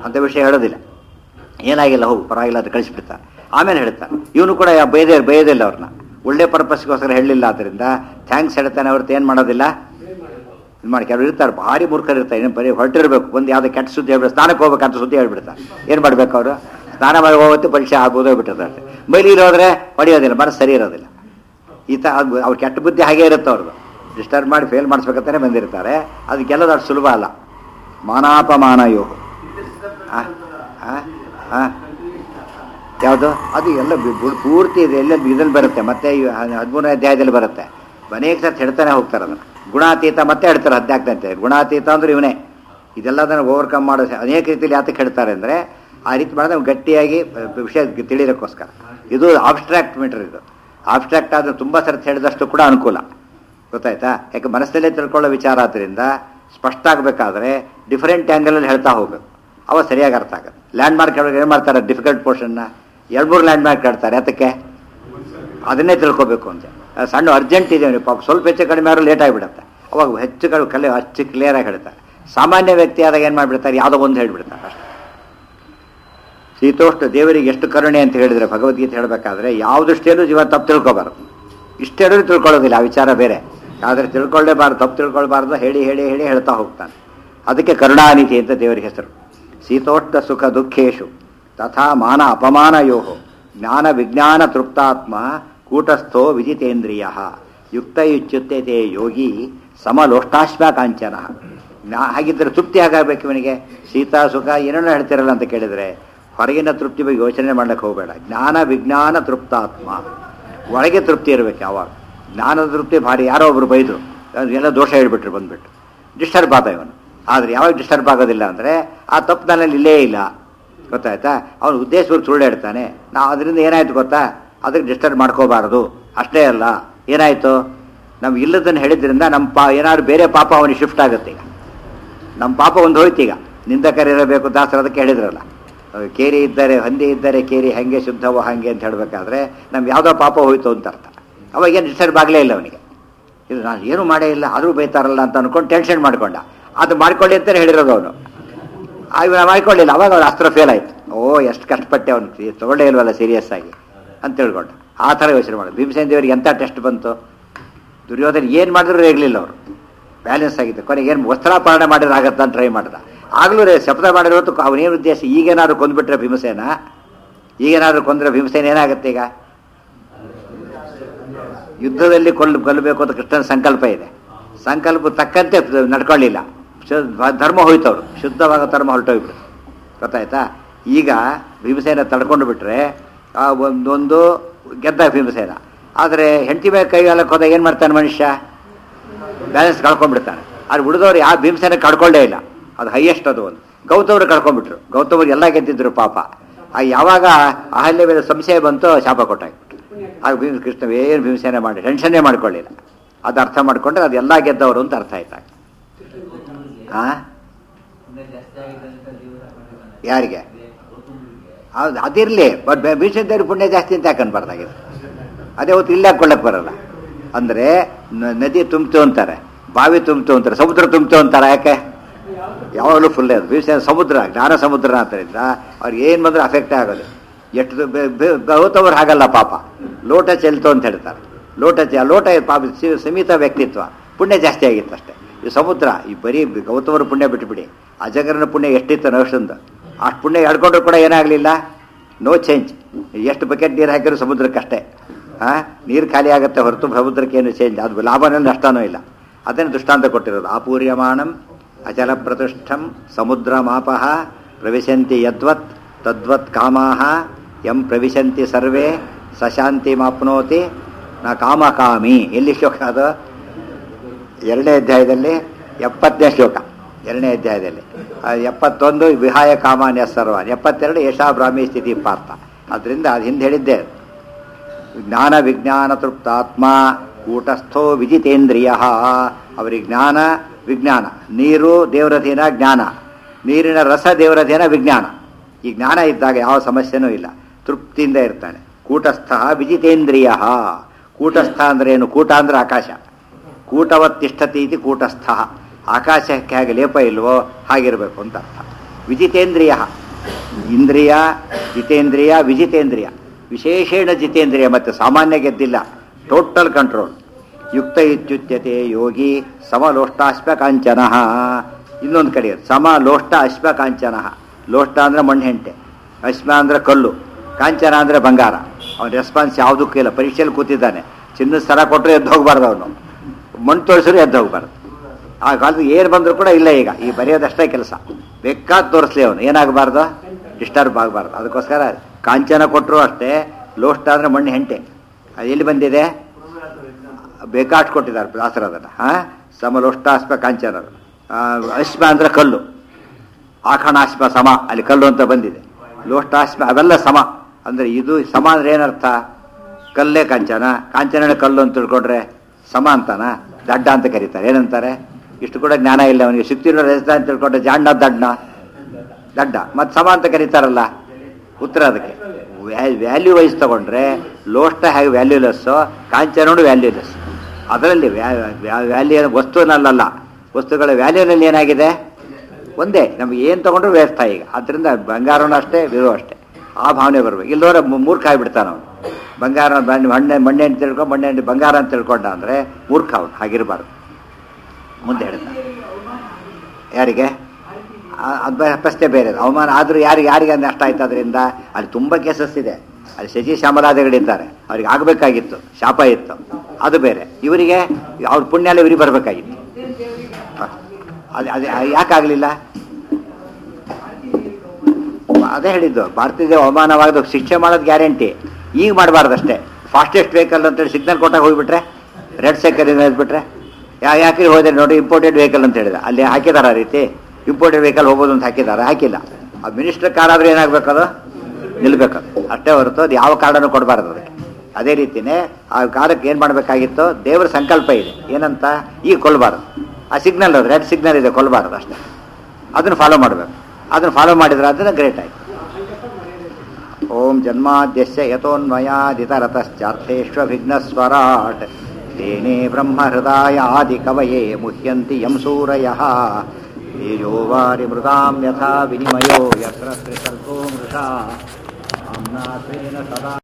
ಅಂತ ವಿಷಯ ಹೇಳೋದಿಲ್ಲ ಏನಾಗಿಲ್ಲ ಹೋಗು ಪರವಾಗಿಲ್ಲ ಅಂತ ಕಳಿಸ್ಬಿಡ್ತಾರೆ ಆಮೇಲೆ ಹೇಳ್ತಾನೆ ಇವನು ಕೂಡ ಬೈದೇ ಬೈಯೋದಿಲ್ಲ ಅವ್ರನ್ನ ಒಳ್ಳೆ ಪರ್ಪಸ್ಗೋಸ್ಕರ ಹೇಳಲಿಲ್ಲ ಆದ್ದರಿಂದ ಥ್ಯಾಂಕ್ಸ್ ಹೇಳ್ತಾನೆ ಅವ್ರದ್ದು ಏನು ಮಾಡೋದಿಲ್ಲ ಇದು ಮಾಡಿ ಕೆಲವರು ಇರ್ತಾರೆ ಭಾರಿ ಮೂರ್ಖರು ಇರ್ತಾರೆ ಏನು ಬರೀ ಹೊರಟಿರ್ಬೇಕು ಒಂದು ಯಾವುದೋ ಕೆಟ್ಟ ಸುದ್ದಿ ಹೇಳ್ಬಿಟ್ಟು ಸ್ನಾನಕ್ಕೆ ಹೋಗ್ಬೇಕಂತ ಸುದ್ದಿ ಹೇಳ್ಬಿಡ್ತಾರೆ ಏನು ಮಾಡ್ಬೇಕು ಅವರು ಸ್ನಾನ ಮಾಡಿ ಹೋಗುತ್ತೆ ಪರೀಕ್ಷೆ ಆಗ್ಬೋದು ಬಿಟ್ಟಿರ್ತಾರೆ ಮೈಲಿಗೆ ಹೋದ್ರೆ ಹೊಡೆಯೋದಿಲ್ಲ ಮನಸ್ಸು ಸರಿ ಇರೋದಿಲ್ಲ ಈ ತ ಅದು ಅವ್ರ ಕೆಟ್ಟ ಬುದ್ಧಿ ಹಾಗೆ ಇರುತ್ತೆ ಅವ್ರದ್ದು ಡಿಸ್ಟರ್ಬ್ ಮಾಡಿ ಫೇಲ್ ಮಾಡಿಸ್ಬೇಕಂತಾನೆ ಬಂದಿರ್ತಾರೆ ಅದಕ್ಕೆಲ್ಲದು ಅಷ್ಟು ಸುಲಭ ಅಲ್ಲ ಮಾನಾಪಮಾನ ಯೋಗ ಆ? ಆ? ಆ? ಯಾವುದು ಅದು ಎಲ್ಲ ಬಿ- ಬು- ಪೂರ್ತಿ ಇದೆ ಎಲ್ಲ ಇದ್ರಲ್ಲಿ ಬರುತ್ತೆ ಮತ್ತೆ ಈ ಹ- ಹದಿಮೂರನೇ ಅಧ್ಯಾಯದಲ್ಲಿ ಬರುತ್ತೆ ಅನೇಕ ಸರ್ತಿ ಹೇಳ್ತಾನೆ ಹೋಗ್ತಾರೆ ಅದನ್ನು ಗುಣಾತೀತ ಮತ್ತೆ ಹೇಳ್ತಾರೆ ಹದಿನಾಲ್ಕಂತೆ ಗುಣಾತೀತ ಅಂದ್ರೆ ಇವನೇ ಇದೆಲ್ಲದನ್ನು ಓವರ್ಕಮ್ ಮಾಡೋ ಅನೇಕ ರೀತಿಯಲ್ಲಿ ಯಾತಕ್ಕೆ ಹೇಳ್ತಾರೆ ಅಂದರೆ ಆ ರೀತಿ ಮಾಡಿದ್ರೆ ಅವ್ನು ಗಟ್ಟಿಯಾಗಿ ಅಹ್, ವಿಷಯ ತಿಳಿಯೋಕ್ಕೋಸ್ಕರ ಇದು ಆಬ್ಸ್ಟ್ರಾಕ್ಟ್ ಮೀಟರ್ ಇದು ಆಬ್ಸ್ಟ್ರಾಕ್ಟ್ ಆದರೆ ತುಂಬ ಸರ್ತಿ ಹೇಳಿದಷ್ಟು ಕೂಡ ಅನುಕೂಲ ಗೊತ್ತಾಯ್ತಾ ಯಾಕೆ ಮನಸ್ಸಲ್ಲೇ ತಿಳ್ಕೊಳ್ಳೋ ವಿಚಾರ ಆದ್ದರಿಂದ ಸ್ಪಷ್ಟ ಆಗಬೇಕಾದ್ರೆ ಡಿಫರೆಂಟ್ ಆ್ಯಂಗಲಲ್ಲಿ ಹೇಳ್ತಾ ಹೋಗ್ಬೇಕು ಅವ ಸರಿಯಾಗಿ ಅರ್ಥ ಆಗುತ್ತೆ ಲ್ಯಾಂಡ್ ಮಾರ್ಕ್ ಹೇಳೋರು ಏನು ಮಾಡ್ತಾರೆ ಡಿಫಿಕಲ್ಟ್ ಪೋರ್ಷನ್ನ ಎರಡು ಮೂರು ಲ್ಯಾಂಡ್ ಮಾರ್ಕ್ ಹೇಳ್ತಾರೆ ಅದಕ್ಕೆ ಅದನ್ನೇ ತಿಳ್ಕೊಬೇಕು ಅಂತ ಆ ಸಣ್ಣ ಅರ್ಜೆಂಟ್ ಇದೆ ಅವ್ನಿಗೆ ಪಾಪ ಸ್ವಲ್ಪ ಹೆಚ್ಚು ಕಡಿಮೆ ಆದ್ರೂ ಲೇಟ್ ಆಗಿಬಿಡುತ್ತೆ ಅವಾಗ ಹೆಚ್ಚು ಕಡಿಮೆ ಕಲೆ ಅಚ್ಚು ಕ್ಲಿಯರಾಗಿ ಹೇಳ್ತಾರೆ ಸಾಮಾನ್ಯ ವ್ಯಕ್ತಿ ಆದಾಗ ಏನು ಮಾಡಿಬಿಡ್ತಾರೆ ಯಾವುದೋ ಒಂದು ಹೇಳ್ಬಿಡ್ತಾರೆ ಅಷ್ಟೇ ಶೀತೋಷ್ಣ ದೇವರಿಗೆ ಎಷ್ಟು ಕರುಣೆ ಅಂತ ಹೇಳಿದರೆ ಭಗವದ್ಗೀತೆ ಹೇಳಬೇಕಾದ್ರೆ ಯಾವ ದೃಷ್ಟಿಯಲ್ಲೂ ಜೀವ ತಪ್ಪು ತಿಳ್ಕೊಬಾರ್ದು ಇಷ್ಟೆಲ್ಲರೂ ತಿಳ್ಕೊಳ್ಳೋದಿಲ್ಲ ಆ ವಿಚಾರ ಬೇರೆ ಆದರೆ ತಿಳ್ಕೊಳ್ಳೇಬಾರ್ದು ತಪ್ಪು ತಿಳ್ಕೊಳ್ಬಾರ್ದು ಹೇಳಿ ಹೇಳಿ ಹೇಳಿ ಹೇಳ್ತಾ ಹೋಗ್ತಾನೆ ಅದಕ್ಕೆ ಕರುಣಾನಿಧಿ ಅಂತ ದೇವರಿಗೆ ಹೆಸರು ಶೀತೋಷ್ಣ ಸುಖ ದುಃಖೇಶು ತಥಾ ಮಾನ ಅಪಮಾನಯೋ ಜ್ಞಾನ ವಿಜ್ಞಾನ ತೃಪ್ತಾತ್ಮ ಕೂಟಸ್ಥೋ ವಿಜಿತೇಂದ್ರಿಯ ಯುಕ್ತ ಇಚ್ಯುತ್ಯತೆ ಯೋಗಿ ಸಮಲೋಷ್ಟಾಶ್ವ ಕಾಂಚನ ಜ್ಞಾ- ಹಾಗಿದ್ದರೆ ತೃಪ್ತಿ ಆಗಬೇಕು ಇವನಿಗೆ ಶೀತ ಸುಖ ಏನೇನೋ ಹೇಳ್ತಿರಲ್ಲ ಅಂತ ಕೇಳಿದರೆ ಹೊರಗಿನ ತೃಪ್ತಿ ಬಗ್ಗೆ ಯೋಚನೆ ಮಾಡ್ಲಿಕ್ಕೆ ಹೋಗಬೇಡ ಜ್ಞಾನ ವಿಜ್ಞಾನ ತೃಪ್ತಾತ್ಮ ಒಳಗೆ ತೃಪ್ತಿ ಇರಬೇಕು ಯಾವಾಗ ಜ್ಞಾನದ ತೃಪ್ತಿ ಭಾರಿ ಯಾರೋ ಒಬ್ರು ಬೈದರು ಎಲ್ಲ ದೋಷ ಹೇಳ್ಬಿಟ್ರು ಬಂದ್ಬಿಟ್ಟು ಡಿಸ್ಟರ್ಬ್ ಆದ ಇವನು ಆದರೆ ಯಾವಾಗ ಡಿಸ್ಟರ್ಬ್ ಆಗೋದಿಲ್ಲ ಅಂದರೆ ಆ ತಪ್ಪು ನನ್ನಲ್ಲಿ ಇಲ್ಲೇ ಇಲ್ಲ ಗೊತ್ತಾಯ್ತಾ ಅವನು ಉದ್ದೇಶವಾಗಿ ಸುಳ್ಳು ಹೇಳ್ತಾನೆ ನಾವು ಅದರಿಂದ ಏನಾಯ್ತು ಗೊತ್ತಾ ಅದಕ್ಕೆ ಡಿಸ್ಟರ್ಬ್ ಮಾಡ್ಕೋಬಾರದು ಅಷ್ಟೇ ಅಲ್ಲ ಏನಾಯಿತು ನಾವು ಇಲ್ಲದನ್ನು ಹೇಳಿದ್ರಿಂದ ನಮ್ಮ ಪಾ ಏನಾದ್ರು ಬೇರೆ ಪಾಪ ಅವನಿಗೆ ಶಿಫ್ಟ್ ಆಗುತ್ತೆ ಈಗ ನಮ್ಮ ಪಾಪ ಒಂದು ಹೋಯ್ತು ಈಗ ನಿಂದಕರಿರಬೇಕು ದಾಸರು ಅದಕ್ಕೆ ಹೇಳಿದ್ರಲ್ಲ ಅಹ್, ಕೇರಿ ಇದ್ದರೆ ಹಂದಿ ಇದ್ದರೆ ಕೇರಿ ಹಂಗೆ ಶುದ್ಧವೋ ಹಾಗೆ ಅಂತ ಹೇಳಬೇಕಾದ್ರೆ ನಮ್ಗೆ ಯಾವುದೋ ಪಾಪ ಹೋಯ್ತು ಅಂತ ಅರ್ಥ ಅವಾಗ ಏನು ಡಿಸ್ಟರ್ಬ್ ಆಗಲೇ ಇಲ್ಲ ಅವನಿಗೆ ಇದು ನಾನು ಏನು ಮಾಡೇ ಇಲ್ಲ ಆದರೂ ಬೈತಾರಲ್ಲ ಅಂತ ಅನ್ಕೊಂಡು ಟೆನ್ಷನ್ ಮಾಡ್ಕೊಂಡ ಅದು ಮಾಡ್ಕೊಳ್ಳಿ ಅಂತಲೇ ಹೇಳಿರೋದು ಅವನು ಇವನು ಮಾಡ್ಕೊಳ್ಳಿಲ್ಲ ಅವಾಗ ಅವ್ರ ಅಸ್ತ್ರ ಫೇಲ್ ಆಯ್ತು ಓ ಎಷ್ಟು ಕಷ್ಟಪಟ್ಟೆ ಅವನು ತಗೊಳ್ಳೇ ಇಲ್ವಲ್ಲ ಸೀರಿಯಸ್ ಆಗಿ ಅಂತ ತಿಳ್ಕೊಂಡ ಆ ಥರ ಯೋಚನೆ ಮಾಡೋದು ಭೀಮಸೇನ ದೇವರಿಗೆ ಎಂಥ ಟೆಸ್ಟ್ ಬಂತು ದುರ್ಯೋಧನ ಏನು ಮಾಡಿದ್ರು ರೇಗಲಿಲ್ಲ ಅವರು ಬ್ಯಾಲೆನ್ಸ್ ಆಗಿತ್ತು ಕೊನೆಗೆ ಏನು ವಸ್ತ್ರಾಪಹರಣ ಮಾಡಿದ್ರೆ ಆಗತ್ತ ಅಂತ ಟ್ರೈ ಮಾಡ್ದ ಆಗಲೂ ರೇ ಶಪಥ ಮಾಡಿರೋದು ಅವನೇನು ಉದ್ದೇಶ ಈಗೇನಾದ್ರು ಕೊಂದ್ಬಿಟ್ರೆ ಭೀಮಸೇನ ಈಗೇನಾದ್ರು ಕೊಂದ್ರೆ ಭೀಮಸೇನ ಏನಾಗುತ್ತೆ ಈಗ ಯುದ್ಧದಲ್ಲಿ ಕೊಲ್ ಕೊಲ್ಲಬೇಕು ಅಂತ ಕೃಷ್ಣನ ಸಂಕಲ್ಪ ಇದೆ ಸಂಕಲ್ಪ ತಕ್ಕಂತೆ ನಡ್ಕೊಳ್ಳಿಲ್ಲ ಶು- ಧರ್ಮ ಹೋಯ್ತವ್ರು ಶುದ್ಧವಾದ ಧರ್ಮ ಹೊರಟೋಗ್ಬಿಡು ಗೊತ್ತಾಯ್ತಾ ಈಗ ಭೀಮಸೇನ ತಡ್ಕೊಂಡು ಬಿಟ್ರೆ ಆ ಒಂದೊಂದು ಗೆದ್ದ ಭೀಮಸೇನ ಆದರೆ ಹೆಂಡತಿ ಮೇಲೆ ಕೈ ಹಾಲಕ್ಕೆ ಹೋದಾಗ ಏನು ಮಾಡ್ತಾನೆ ಮನುಷ್ಯ ಬ್ಯಾಲೆನ್ಸ್ ಕಳ್ಕೊಂಡ್ಬಿಡ್ತಾನೆ ಅದು ಉಳಿದವ್ರು ಯಾವ ಭೀಮಸೇನ ಕಳ್ಕೊಳ್ಳೇ ಇಲ್ಲ ಅದು ಹೈಯೆಸ್ಟ್ ಅದು ಒಂದು ಗೌತಮರು ಕಳ್ಕೊಂಡ್ಬಿಟ್ರು ಗೌತಮರು ಎಲ್ಲ ಗೆದ್ದಿದ್ರು ಪಾಪ ಆ ಯಾವಾಗ ಅಹಲ್ಯ ಮೇಲೆ ಸಂಶಯ ಬಂತು ಶಾಪ ಕೊಟ್ಟಾಗ್ಬಿಟ್ರು ಆಗ ಭೀಮ ಕೃಷ್ಣ ಏನು ಭೀಮಸೇನೆ ಮಾಡಿ ಟೆನ್ಷನ್ನೇ ಮಾಡ್ಕೊಳ್ಳಿಲ್ಲ ಅದು ಅರ್ಥ ಮಾಡ್ಕೊಂಡ್ರೆ ಅದು ಎಲ್ಲ ಗೆದ್ದವರು ಅಂತ ಅರ್ಥ ಆಯ್ತಾಗ ಆ ಯಾರಿಗೆ ಹೌದು ಅದಿರಲಿ ಬಟ್ ಭೀಷಣದೇವ್ರ ಪುಣ್ಯ ಜಾಸ್ತಿ ಅಂತ ಯಾಕೆ ಅನ್ಬಾರ್ದಾಗಿದೆ ಅದೇ ಹೊತ್ತು ಇಲ್ಲಿ ಹಾಕೊಳ್ಳಕ್ ಬರಲ್ಲ ಅಂದರೆ ನದಿ ತುಂಬ್ತು ಅಂತಾರೆ ಬಾವಿ ತುಂಬ್ತು ಅಂತಾರೆ ಸಮುದ್ರ ತುಂಬ್ತು ಅಂತಾರೆ ಯಾಕೆ ಯಾವಾಗಲೂ ಫುಲ್ ಅದು ಭೀಷಣ ಸಮುದ್ರ ಜ್ಞಾನ ಸಮುದ್ರ ಆದ್ದರಿಂದ ಅವ್ರಿಗೆ ಏನು ಬಂದ್ರೆ ಅಫೆಕ್ಟೇ ಆಗೋದು ಎಷ್ಟು ಬೆ- ಬೆ- ಗೌತಮರು ಹಾಗಲ್ಲ ಪಾಪ ಲೋಟ ಚೆಲ್ತು ಅಂತ ಹೇಳ್ತಾರೆ ಲೋಟ ಚೆ ಲೋಟ ಪಾಪ ಸಿ- ಸೀಮಿತ ವ್ಯಕ್ತಿತ್ವ ಪುಣ್ಯ ಜಾಸ್ತಿ ಆಗಿತ್ತು ಅಷ್ಟೇ ಈ ಸಮುದ್ರ ಈ ಬರೀ ಗೌತಮರ ಪುಣ್ಯ ಬಿಟ್ಟುಬಿಡಿ ಅಜಗರನ ಪುಣ್ಯ ಎಷ್ಟಿತ್ತು ನವಶಂದು ಅಷ್ಟು ಪುಣ್ಯ ಹೇಳ್ಕೊಂಡ್ರು ಕೂಡ ಏನಾಗಲಿಲ್ಲ ನೋ ಚೇಂಜ್ ಎಷ್ಟು ಬಕೆಟ್ ನೀರು ಹಾಕಿದ್ರು ಸಮುದ್ರಕ್ಕಷ್ಟೇ ಆ ನೀರು ಖಾಲಿ ಆಗುತ್ತೆ ಹೊರತು ಸಮುದ್ರಕ್ಕೆ ಏನು ಚೇಂಜ್ ಅದು ಲಾಭನೂ ನಷ್ಟನೂ ಇಲ್ಲ ಅದನ್ನು ದೃಷ್ಟಾಂತ ಕೊಟ್ಟಿರೋದು ಆಪೂರ್ಯಮಾಣಂ ಅಚಲ ಪ್ರತಿಷ್ಠಂ ಸಮುದ್ರ ಮಾಪಃ ಪ್ರವಿಶಂತಿ ಯದ್ವತ್ ತದ್ವತ್ ಕಾಮಾಹ ಎಂ ಪ್ರವಿಶಂತಿ ಸರ್ವೇ ಸಶಾಂತಿ ಮಾಪ್ನೋತಿ ನ ಕಾಮಕಾಮಿ ಎಲ್ಲಿ ಶ್ಲೋಕ ಅದು ಎರಡನೇ ಅಧ್ಯಾಯದಲ್ಲಿ ಎಪ್ಪತ್ತನೇ ಶ್ಲೋಕ ಎರಡನೇ ಅಧ್ಯಾಯದಲ್ಲಿ ಆ ಎಪ್ಪತ್ತೊಂದು ವಿಹಾಯ ಕಾಮಾನ್ಯ ಸರ್ವ ಎಪ್ಪತ್ತೆರಡು ಯಶಾ ಬ್ರಾಹ್ಮಿ ಸ್ಥಿತಿ ಪಾರ್ಥ ಅದರಿಂದ ಅದು ಹಿಂದೆ ಹೇಳಿದ್ದೆ ಜ್ಞಾನ ವಿಜ್ಞಾನ ತೃಪ್ತಾತ್ಮ ಕೂಟಸ್ಥೋ ವಿಜಿತೇಂದ್ರಿಯ ಅವರಿಗೆ ಜ್ಞಾನ ವಿಜ್ಞಾನ ನೀರು ದೇವರಥೇನ ಜ್ಞಾನ ನೀರಿನ ರಸ ದೇವರಥೇನ ವಿಜ್ಞಾನ ಈ ಜ್ಞಾನ ಇದ್ದಾಗ ಯಾವ ಸಮಸ್ಯೆನೂ ಇಲ್ಲ ತೃಪ್ತಿಯಿಂದ ಇರ್ತಾನೆ ಕೂಟಸ್ಥ ವಿಜಿತೇಂದ್ರಿಯ ಕೂಟಸ್ಥ ಅಂದ್ರೆ ಏನು ಕೂಟ ಅಂದ್ರೆ ಆಕಾಶ ಕೂಟವತ್ ತಿಷ್ಠತಿ ಇತಿ ಕೂಟಸ್ಥ ಆಕಾಶಕ್ಕೆ ಹಾಗೆ ಲೇಪ ಇಲ್ವೋ ಹಾಗಿರಬೇಕು ಅಂತ ಅರ್ಥ ವಿಜಿತೇಂದ್ರಿಯ ಇಂದ್ರಿಯ ಜಿತೇಂದ್ರಿಯ ವಿಜಿತೇಂದ್ರಿಯ ವಿಶೇಷೇಣ ಜಿತೇಂದ್ರಿಯ ಮತ್ತು ಸಾಮಾನ್ಯ ಗೆದ್ದಿಲ್ಲ ಟೋಟಲ್ ಕಂಟ್ರೋಲ್ ಯುಕ್ತ ಇತ್ಯುಚ್ಯತೆ ಯೋಗಿ ಸಮಲೋಷ್ಟಾಶ್ವ ಕಾಂಚನ ಇನ್ನೊಂದು ಕಡೆ ಸಮಲೋಷ್ಟ ಅಶ್ವ ಕಾಂಚನ ಲೋಷ್ಟ ಅಂದ್ರೆ ಮಣ್ಣು ಹೆಂಟೆ ಅಶ್ವ ಅಂದ್ರೆ ಕಲ್ಲು ಕಾಂಚನ ಅಂದ್ರೆ ಬಂಗಾರ ಅವನ ರೆಸ್ಪಾನ್ಸ್ ಯಾವುದಕ್ಕೂ ಇಲ್ಲ ಪರೀಕ್ಷೆಯಲ್ಲಿ ಕೂತಿದ್ದಾನೆ ಚಿನ್ನದ ಸರ ಕೊಟ್ಟರೆ ಎದ್ದು ಹೋಗಬಾರ್ದು ಅವನು ಮಣ್ಣು ತೋರಿಸಿದ್ರು ಎದ್ದು ಹೋಗಬಾರ್ದು ಆ ಕಾಲದಲ್ಲಿ ಏನು ಬಂದರೂ ಕೂಡ ಇಲ್ಲ ಈಗ ಈ ಬರೆಯೋದಷ್ಟೇ ಕೆಲಸ ಬೇಕಾದ್ ತೋರಿಸ್ಲಿ ಅವನು ಏನಾಗಬಾರ್ದು ಡಿಸ್ಟರ್ಬ್ ಆಗಬಾರ್ದು ಅದಕ್ಕೋಸ್ಕರ ಕಾಂಚನ ಕೊಟ್ಟರು ಅಷ್ಟೇ ಲೋಷ್ಟ ಅಂದ್ರೆ ಮಣ್ಣು ಹೆಂಟೆ ಅದು ಎಲ್ಲಿ ಬಂದಿದೆ ಬೇಕಾಷ್ಟು ಕೊಟ್ಟಿದ್ದಾರೆ ದಾಸರ ಅದನ್ನು ಹಾಂ ಸಮಲೋಷ್ಟಾಸ್ಪ ಕಾಂಚನ ಆ, ಅಶ್ಮ ಅಂದ್ರೆ ಕಲ್ಲು ಆಖಣಾಶ್ಮ ಸಮ ಅಲ್ಲಿ ಕಲ್ಲು ಅಂತ ಬಂದಿದೆ ಲೋಷ್ಟಾಶ್ಮ ಅವೆಲ್ಲ ಸಮ ಅಂದ್ರೆ ಇದು ಸಮ ಅಂದ್ರೆ ಏನರ್ಥ ಕಲ್ಲೇ ಕಾಂಚನ ಕಾಂಚನ ಕಲ್ಲು ಅಂತ ತಿಳ್ಕೊಂಡ್ರೆ ಸಮ ಅಂತಾನ ದಡ್ಡ ಅಂತ ಕರೀತಾರೆ ಏನಂತಾರೆ ಇಷ್ಟು ಕೂಡ ಜ್ಞಾನ ಇಲ್ಲ ಅವನಿಗೆ ಸಿಕ್ತಿರೋ ರಜತ ಅಂತ ತಿಳ್ಕೊಂಡ್ರೆ ಜಾಂಡ ದಡ್ಡ ದಡ್ಡ ಮತ್ತು ಸಮ ಅಂತ ಕರೀತಾರಲ್ಲ ಉತ್ತರ ಅದಕ್ಕೆ ವ್ಯಾಲ್ಯೂ ವೈಸ್ ತಗೊಂಡ್ರೆ ಲೋಷ್ಟ ಹೇಗೆ ವ್ಯಾಲ್ಯೂಲೆಸ್ಸು ಕಾಂಚನೋಡು ವ್ಯಾಲ್ಯೂಲೆಸ್ ಅದರಲ್ಲಿ ವ್ಯಾಲ್ಯೂ ವಸ್ತುನಲ್ಲ ವಸ್ತುಗಳ ವ್ಯಾಲ್ಯೂನಲ್ಲಿ ಏನಾಗಿದೆ ಒಂದೇ ನಮ್ಗೆ ಏನು ತಗೊಂಡ್ರು ವ್ಯರ್ಥ ಈಗ ಅದರಿಂದ ಬಂಗಾರನೂ ಅಷ್ಟೇ ವಿರೋ ಅಷ್ಟೇ ಆ ಭಾವನೆ ಬರಬೇಕು ಇಲ್ಲದವ್ರೆ ಮೂರ್ಖ ಆಗಿಬಿಡ್ತಾನ ಅವನು ಬಂಗಾರ ಬಣ್ಣ ಮಣ್ಣೆ ಮಣ್ಣೆ ಅಂತ ತಿಳ್ಕೊಂಡು ಮಣ್ಣೆ ಅಂತ ಬಂಗಾರ ಅಂತ ತಿಳ್ಕೊಂಡ ಅಂದರೆ ಮೂರ್ಖ ಅವನು ಹಾಗಿರಬಾರ್ದು ಮುಂದೆ ಹೇಳ್ದ ಯಾರಿಗೆ ಆ- ಅದ್ ಬೇ- ಪ್ರಶ್ನೆ ಬೇರೆ ಅದು. ಅವಮಾನ ಆದರೂ ಯಾರಿಗೆ ಯಾರಿಗೆ ನಷ್ಟ ಆಯ್ತು ಅದರಿಂದ ಅಲ್ಲಿ ತುಂಬ ಕೇಸಸ್ ಇದೆ ಅಲ್ಲಿ ಶಶಿ ಶ್ಯಾಮಲಾದಿಗಳಿದ್ದಾರೆ ಅವ್ರಿಗೆ ಆಗಬೇಕಾಗಿತ್ತು ಶಾಪ ಇತ್ತು ಅದು ಬೇರೆ ಇವರಿಗೆ ಅವ್ರ ಪುಣ್ಯ ಎಲ್ಲ ಇವರಿಗೆ ಬರಬೇಕಾಗಿತ್ತು ಅದು ಅದೇ ಯಾಕಾಗಲಿಲ್ಲ ಅದೇ ಹೇಳಿದ್ದು ಭಾರತೀಯ ಅವಮಾನವಾದ ಶಿಕ್ಷೆ ಮಾಡೋದು ಗ್ಯಾರಂಟಿ ಈಗ ಮಾಡಬಾರ್ದಷ್ಟೇ ಫಾಸ್ಟೆಸ್ಟ್ ವೆಹಿಕಲ್ ಅಂತೇಳಿ ಸಿಗ್ನಲ್ ಕೊಟ್ಟಾಗ ಹೋಗ್ಬಿಟ್ರೆ ರೆಡ್ ಸೈಕಲ್ ಹೇಳ್ಬಿಟ್ರೆ ಯಾ ಯಾಕೆ ಹೋದ್ರೆ ನೋಡಿ ಇಂಪೋರ್ಟೆಡ್ ವೆಹಿಕಲ್ ಅಂತ ಹೇಳಿದ ಅಲ್ಲಿ ಹಾಕಿದಾರ ಆ ರೀತಿ ಇಂಪೋರ್ಟೆಡ್ ವೆಹಿಕಲ್ ಹೋಗ್ಬೋದು ಅಂತ ಹಾಕಿದಾರ ಹಾಕಿಲ್ಲ ಆ ಮಿನಿಸ್ಟರ್ ಕಾರ್ ಆದ್ರೆ ಏನಾಗಬೇಕದು ನಿಲ್ಬೇಕದು ಅಷ್ಟೇ ಹೊರತು ಅದು ಯಾವ ಕಾರಣನೂ ಕೊಡಬಾರ್ದು ಅದಕ್ಕೆ ಅದೇ ರೀತಿನೇ ಆ ಕಾರಕ್ಕೆ ಏನು ಮಾಡಬೇಕಾಗಿತ್ತು ದೇವರ ಸಂಕಲ್ಪ ಇದೆ ಏನಂತ ಈಗ ಕೊಲ್ಲಬಾರ್ದು ಆ ಸಿಗ್ನಲ್ ಅದು ರೆಡ್ ಸಿಗ್ನಲ್ ಇದೆ ಕೊಲ್ಲಬಾರ್ದು ಅಷ್ಟೇ ಅದನ್ನು ಫಾಲೋ ಮಾಡಬೇಕು ಅದನ್ನು ಫಾಲೋ ಮಾಡಿದ್ರೆ ಅದನ್ನು ಗ್ರೇಟ್ ಆಯ್ತು ಓಂ ಜನ್ಮಾದ್ಯಸ್ಯ ಯಥೋನ್ಮಯಾದಿತರತಶ್ಚಾರ್ಥೇಷ್ವಭಿಘ್ನಸ್ವರಾಟ್ ತೇನೇ ಬ್ರಹ್ಮಹೃದಾಯಾದಿ ಕವಯೇ ಮುಹ್ಯಂತಿ ಯಂ ಸೂರಯಃ ತೇಜೋ ವಾರಿ ಮೃಗಾಂ ಯಥಾ ವಿನಿಮಯೋ ಯತ್ರ ತ್ರಿಸರ್ಗೋ ಮೃಷಾ ಆಮ್ನಾಥೇನ ಸದಾ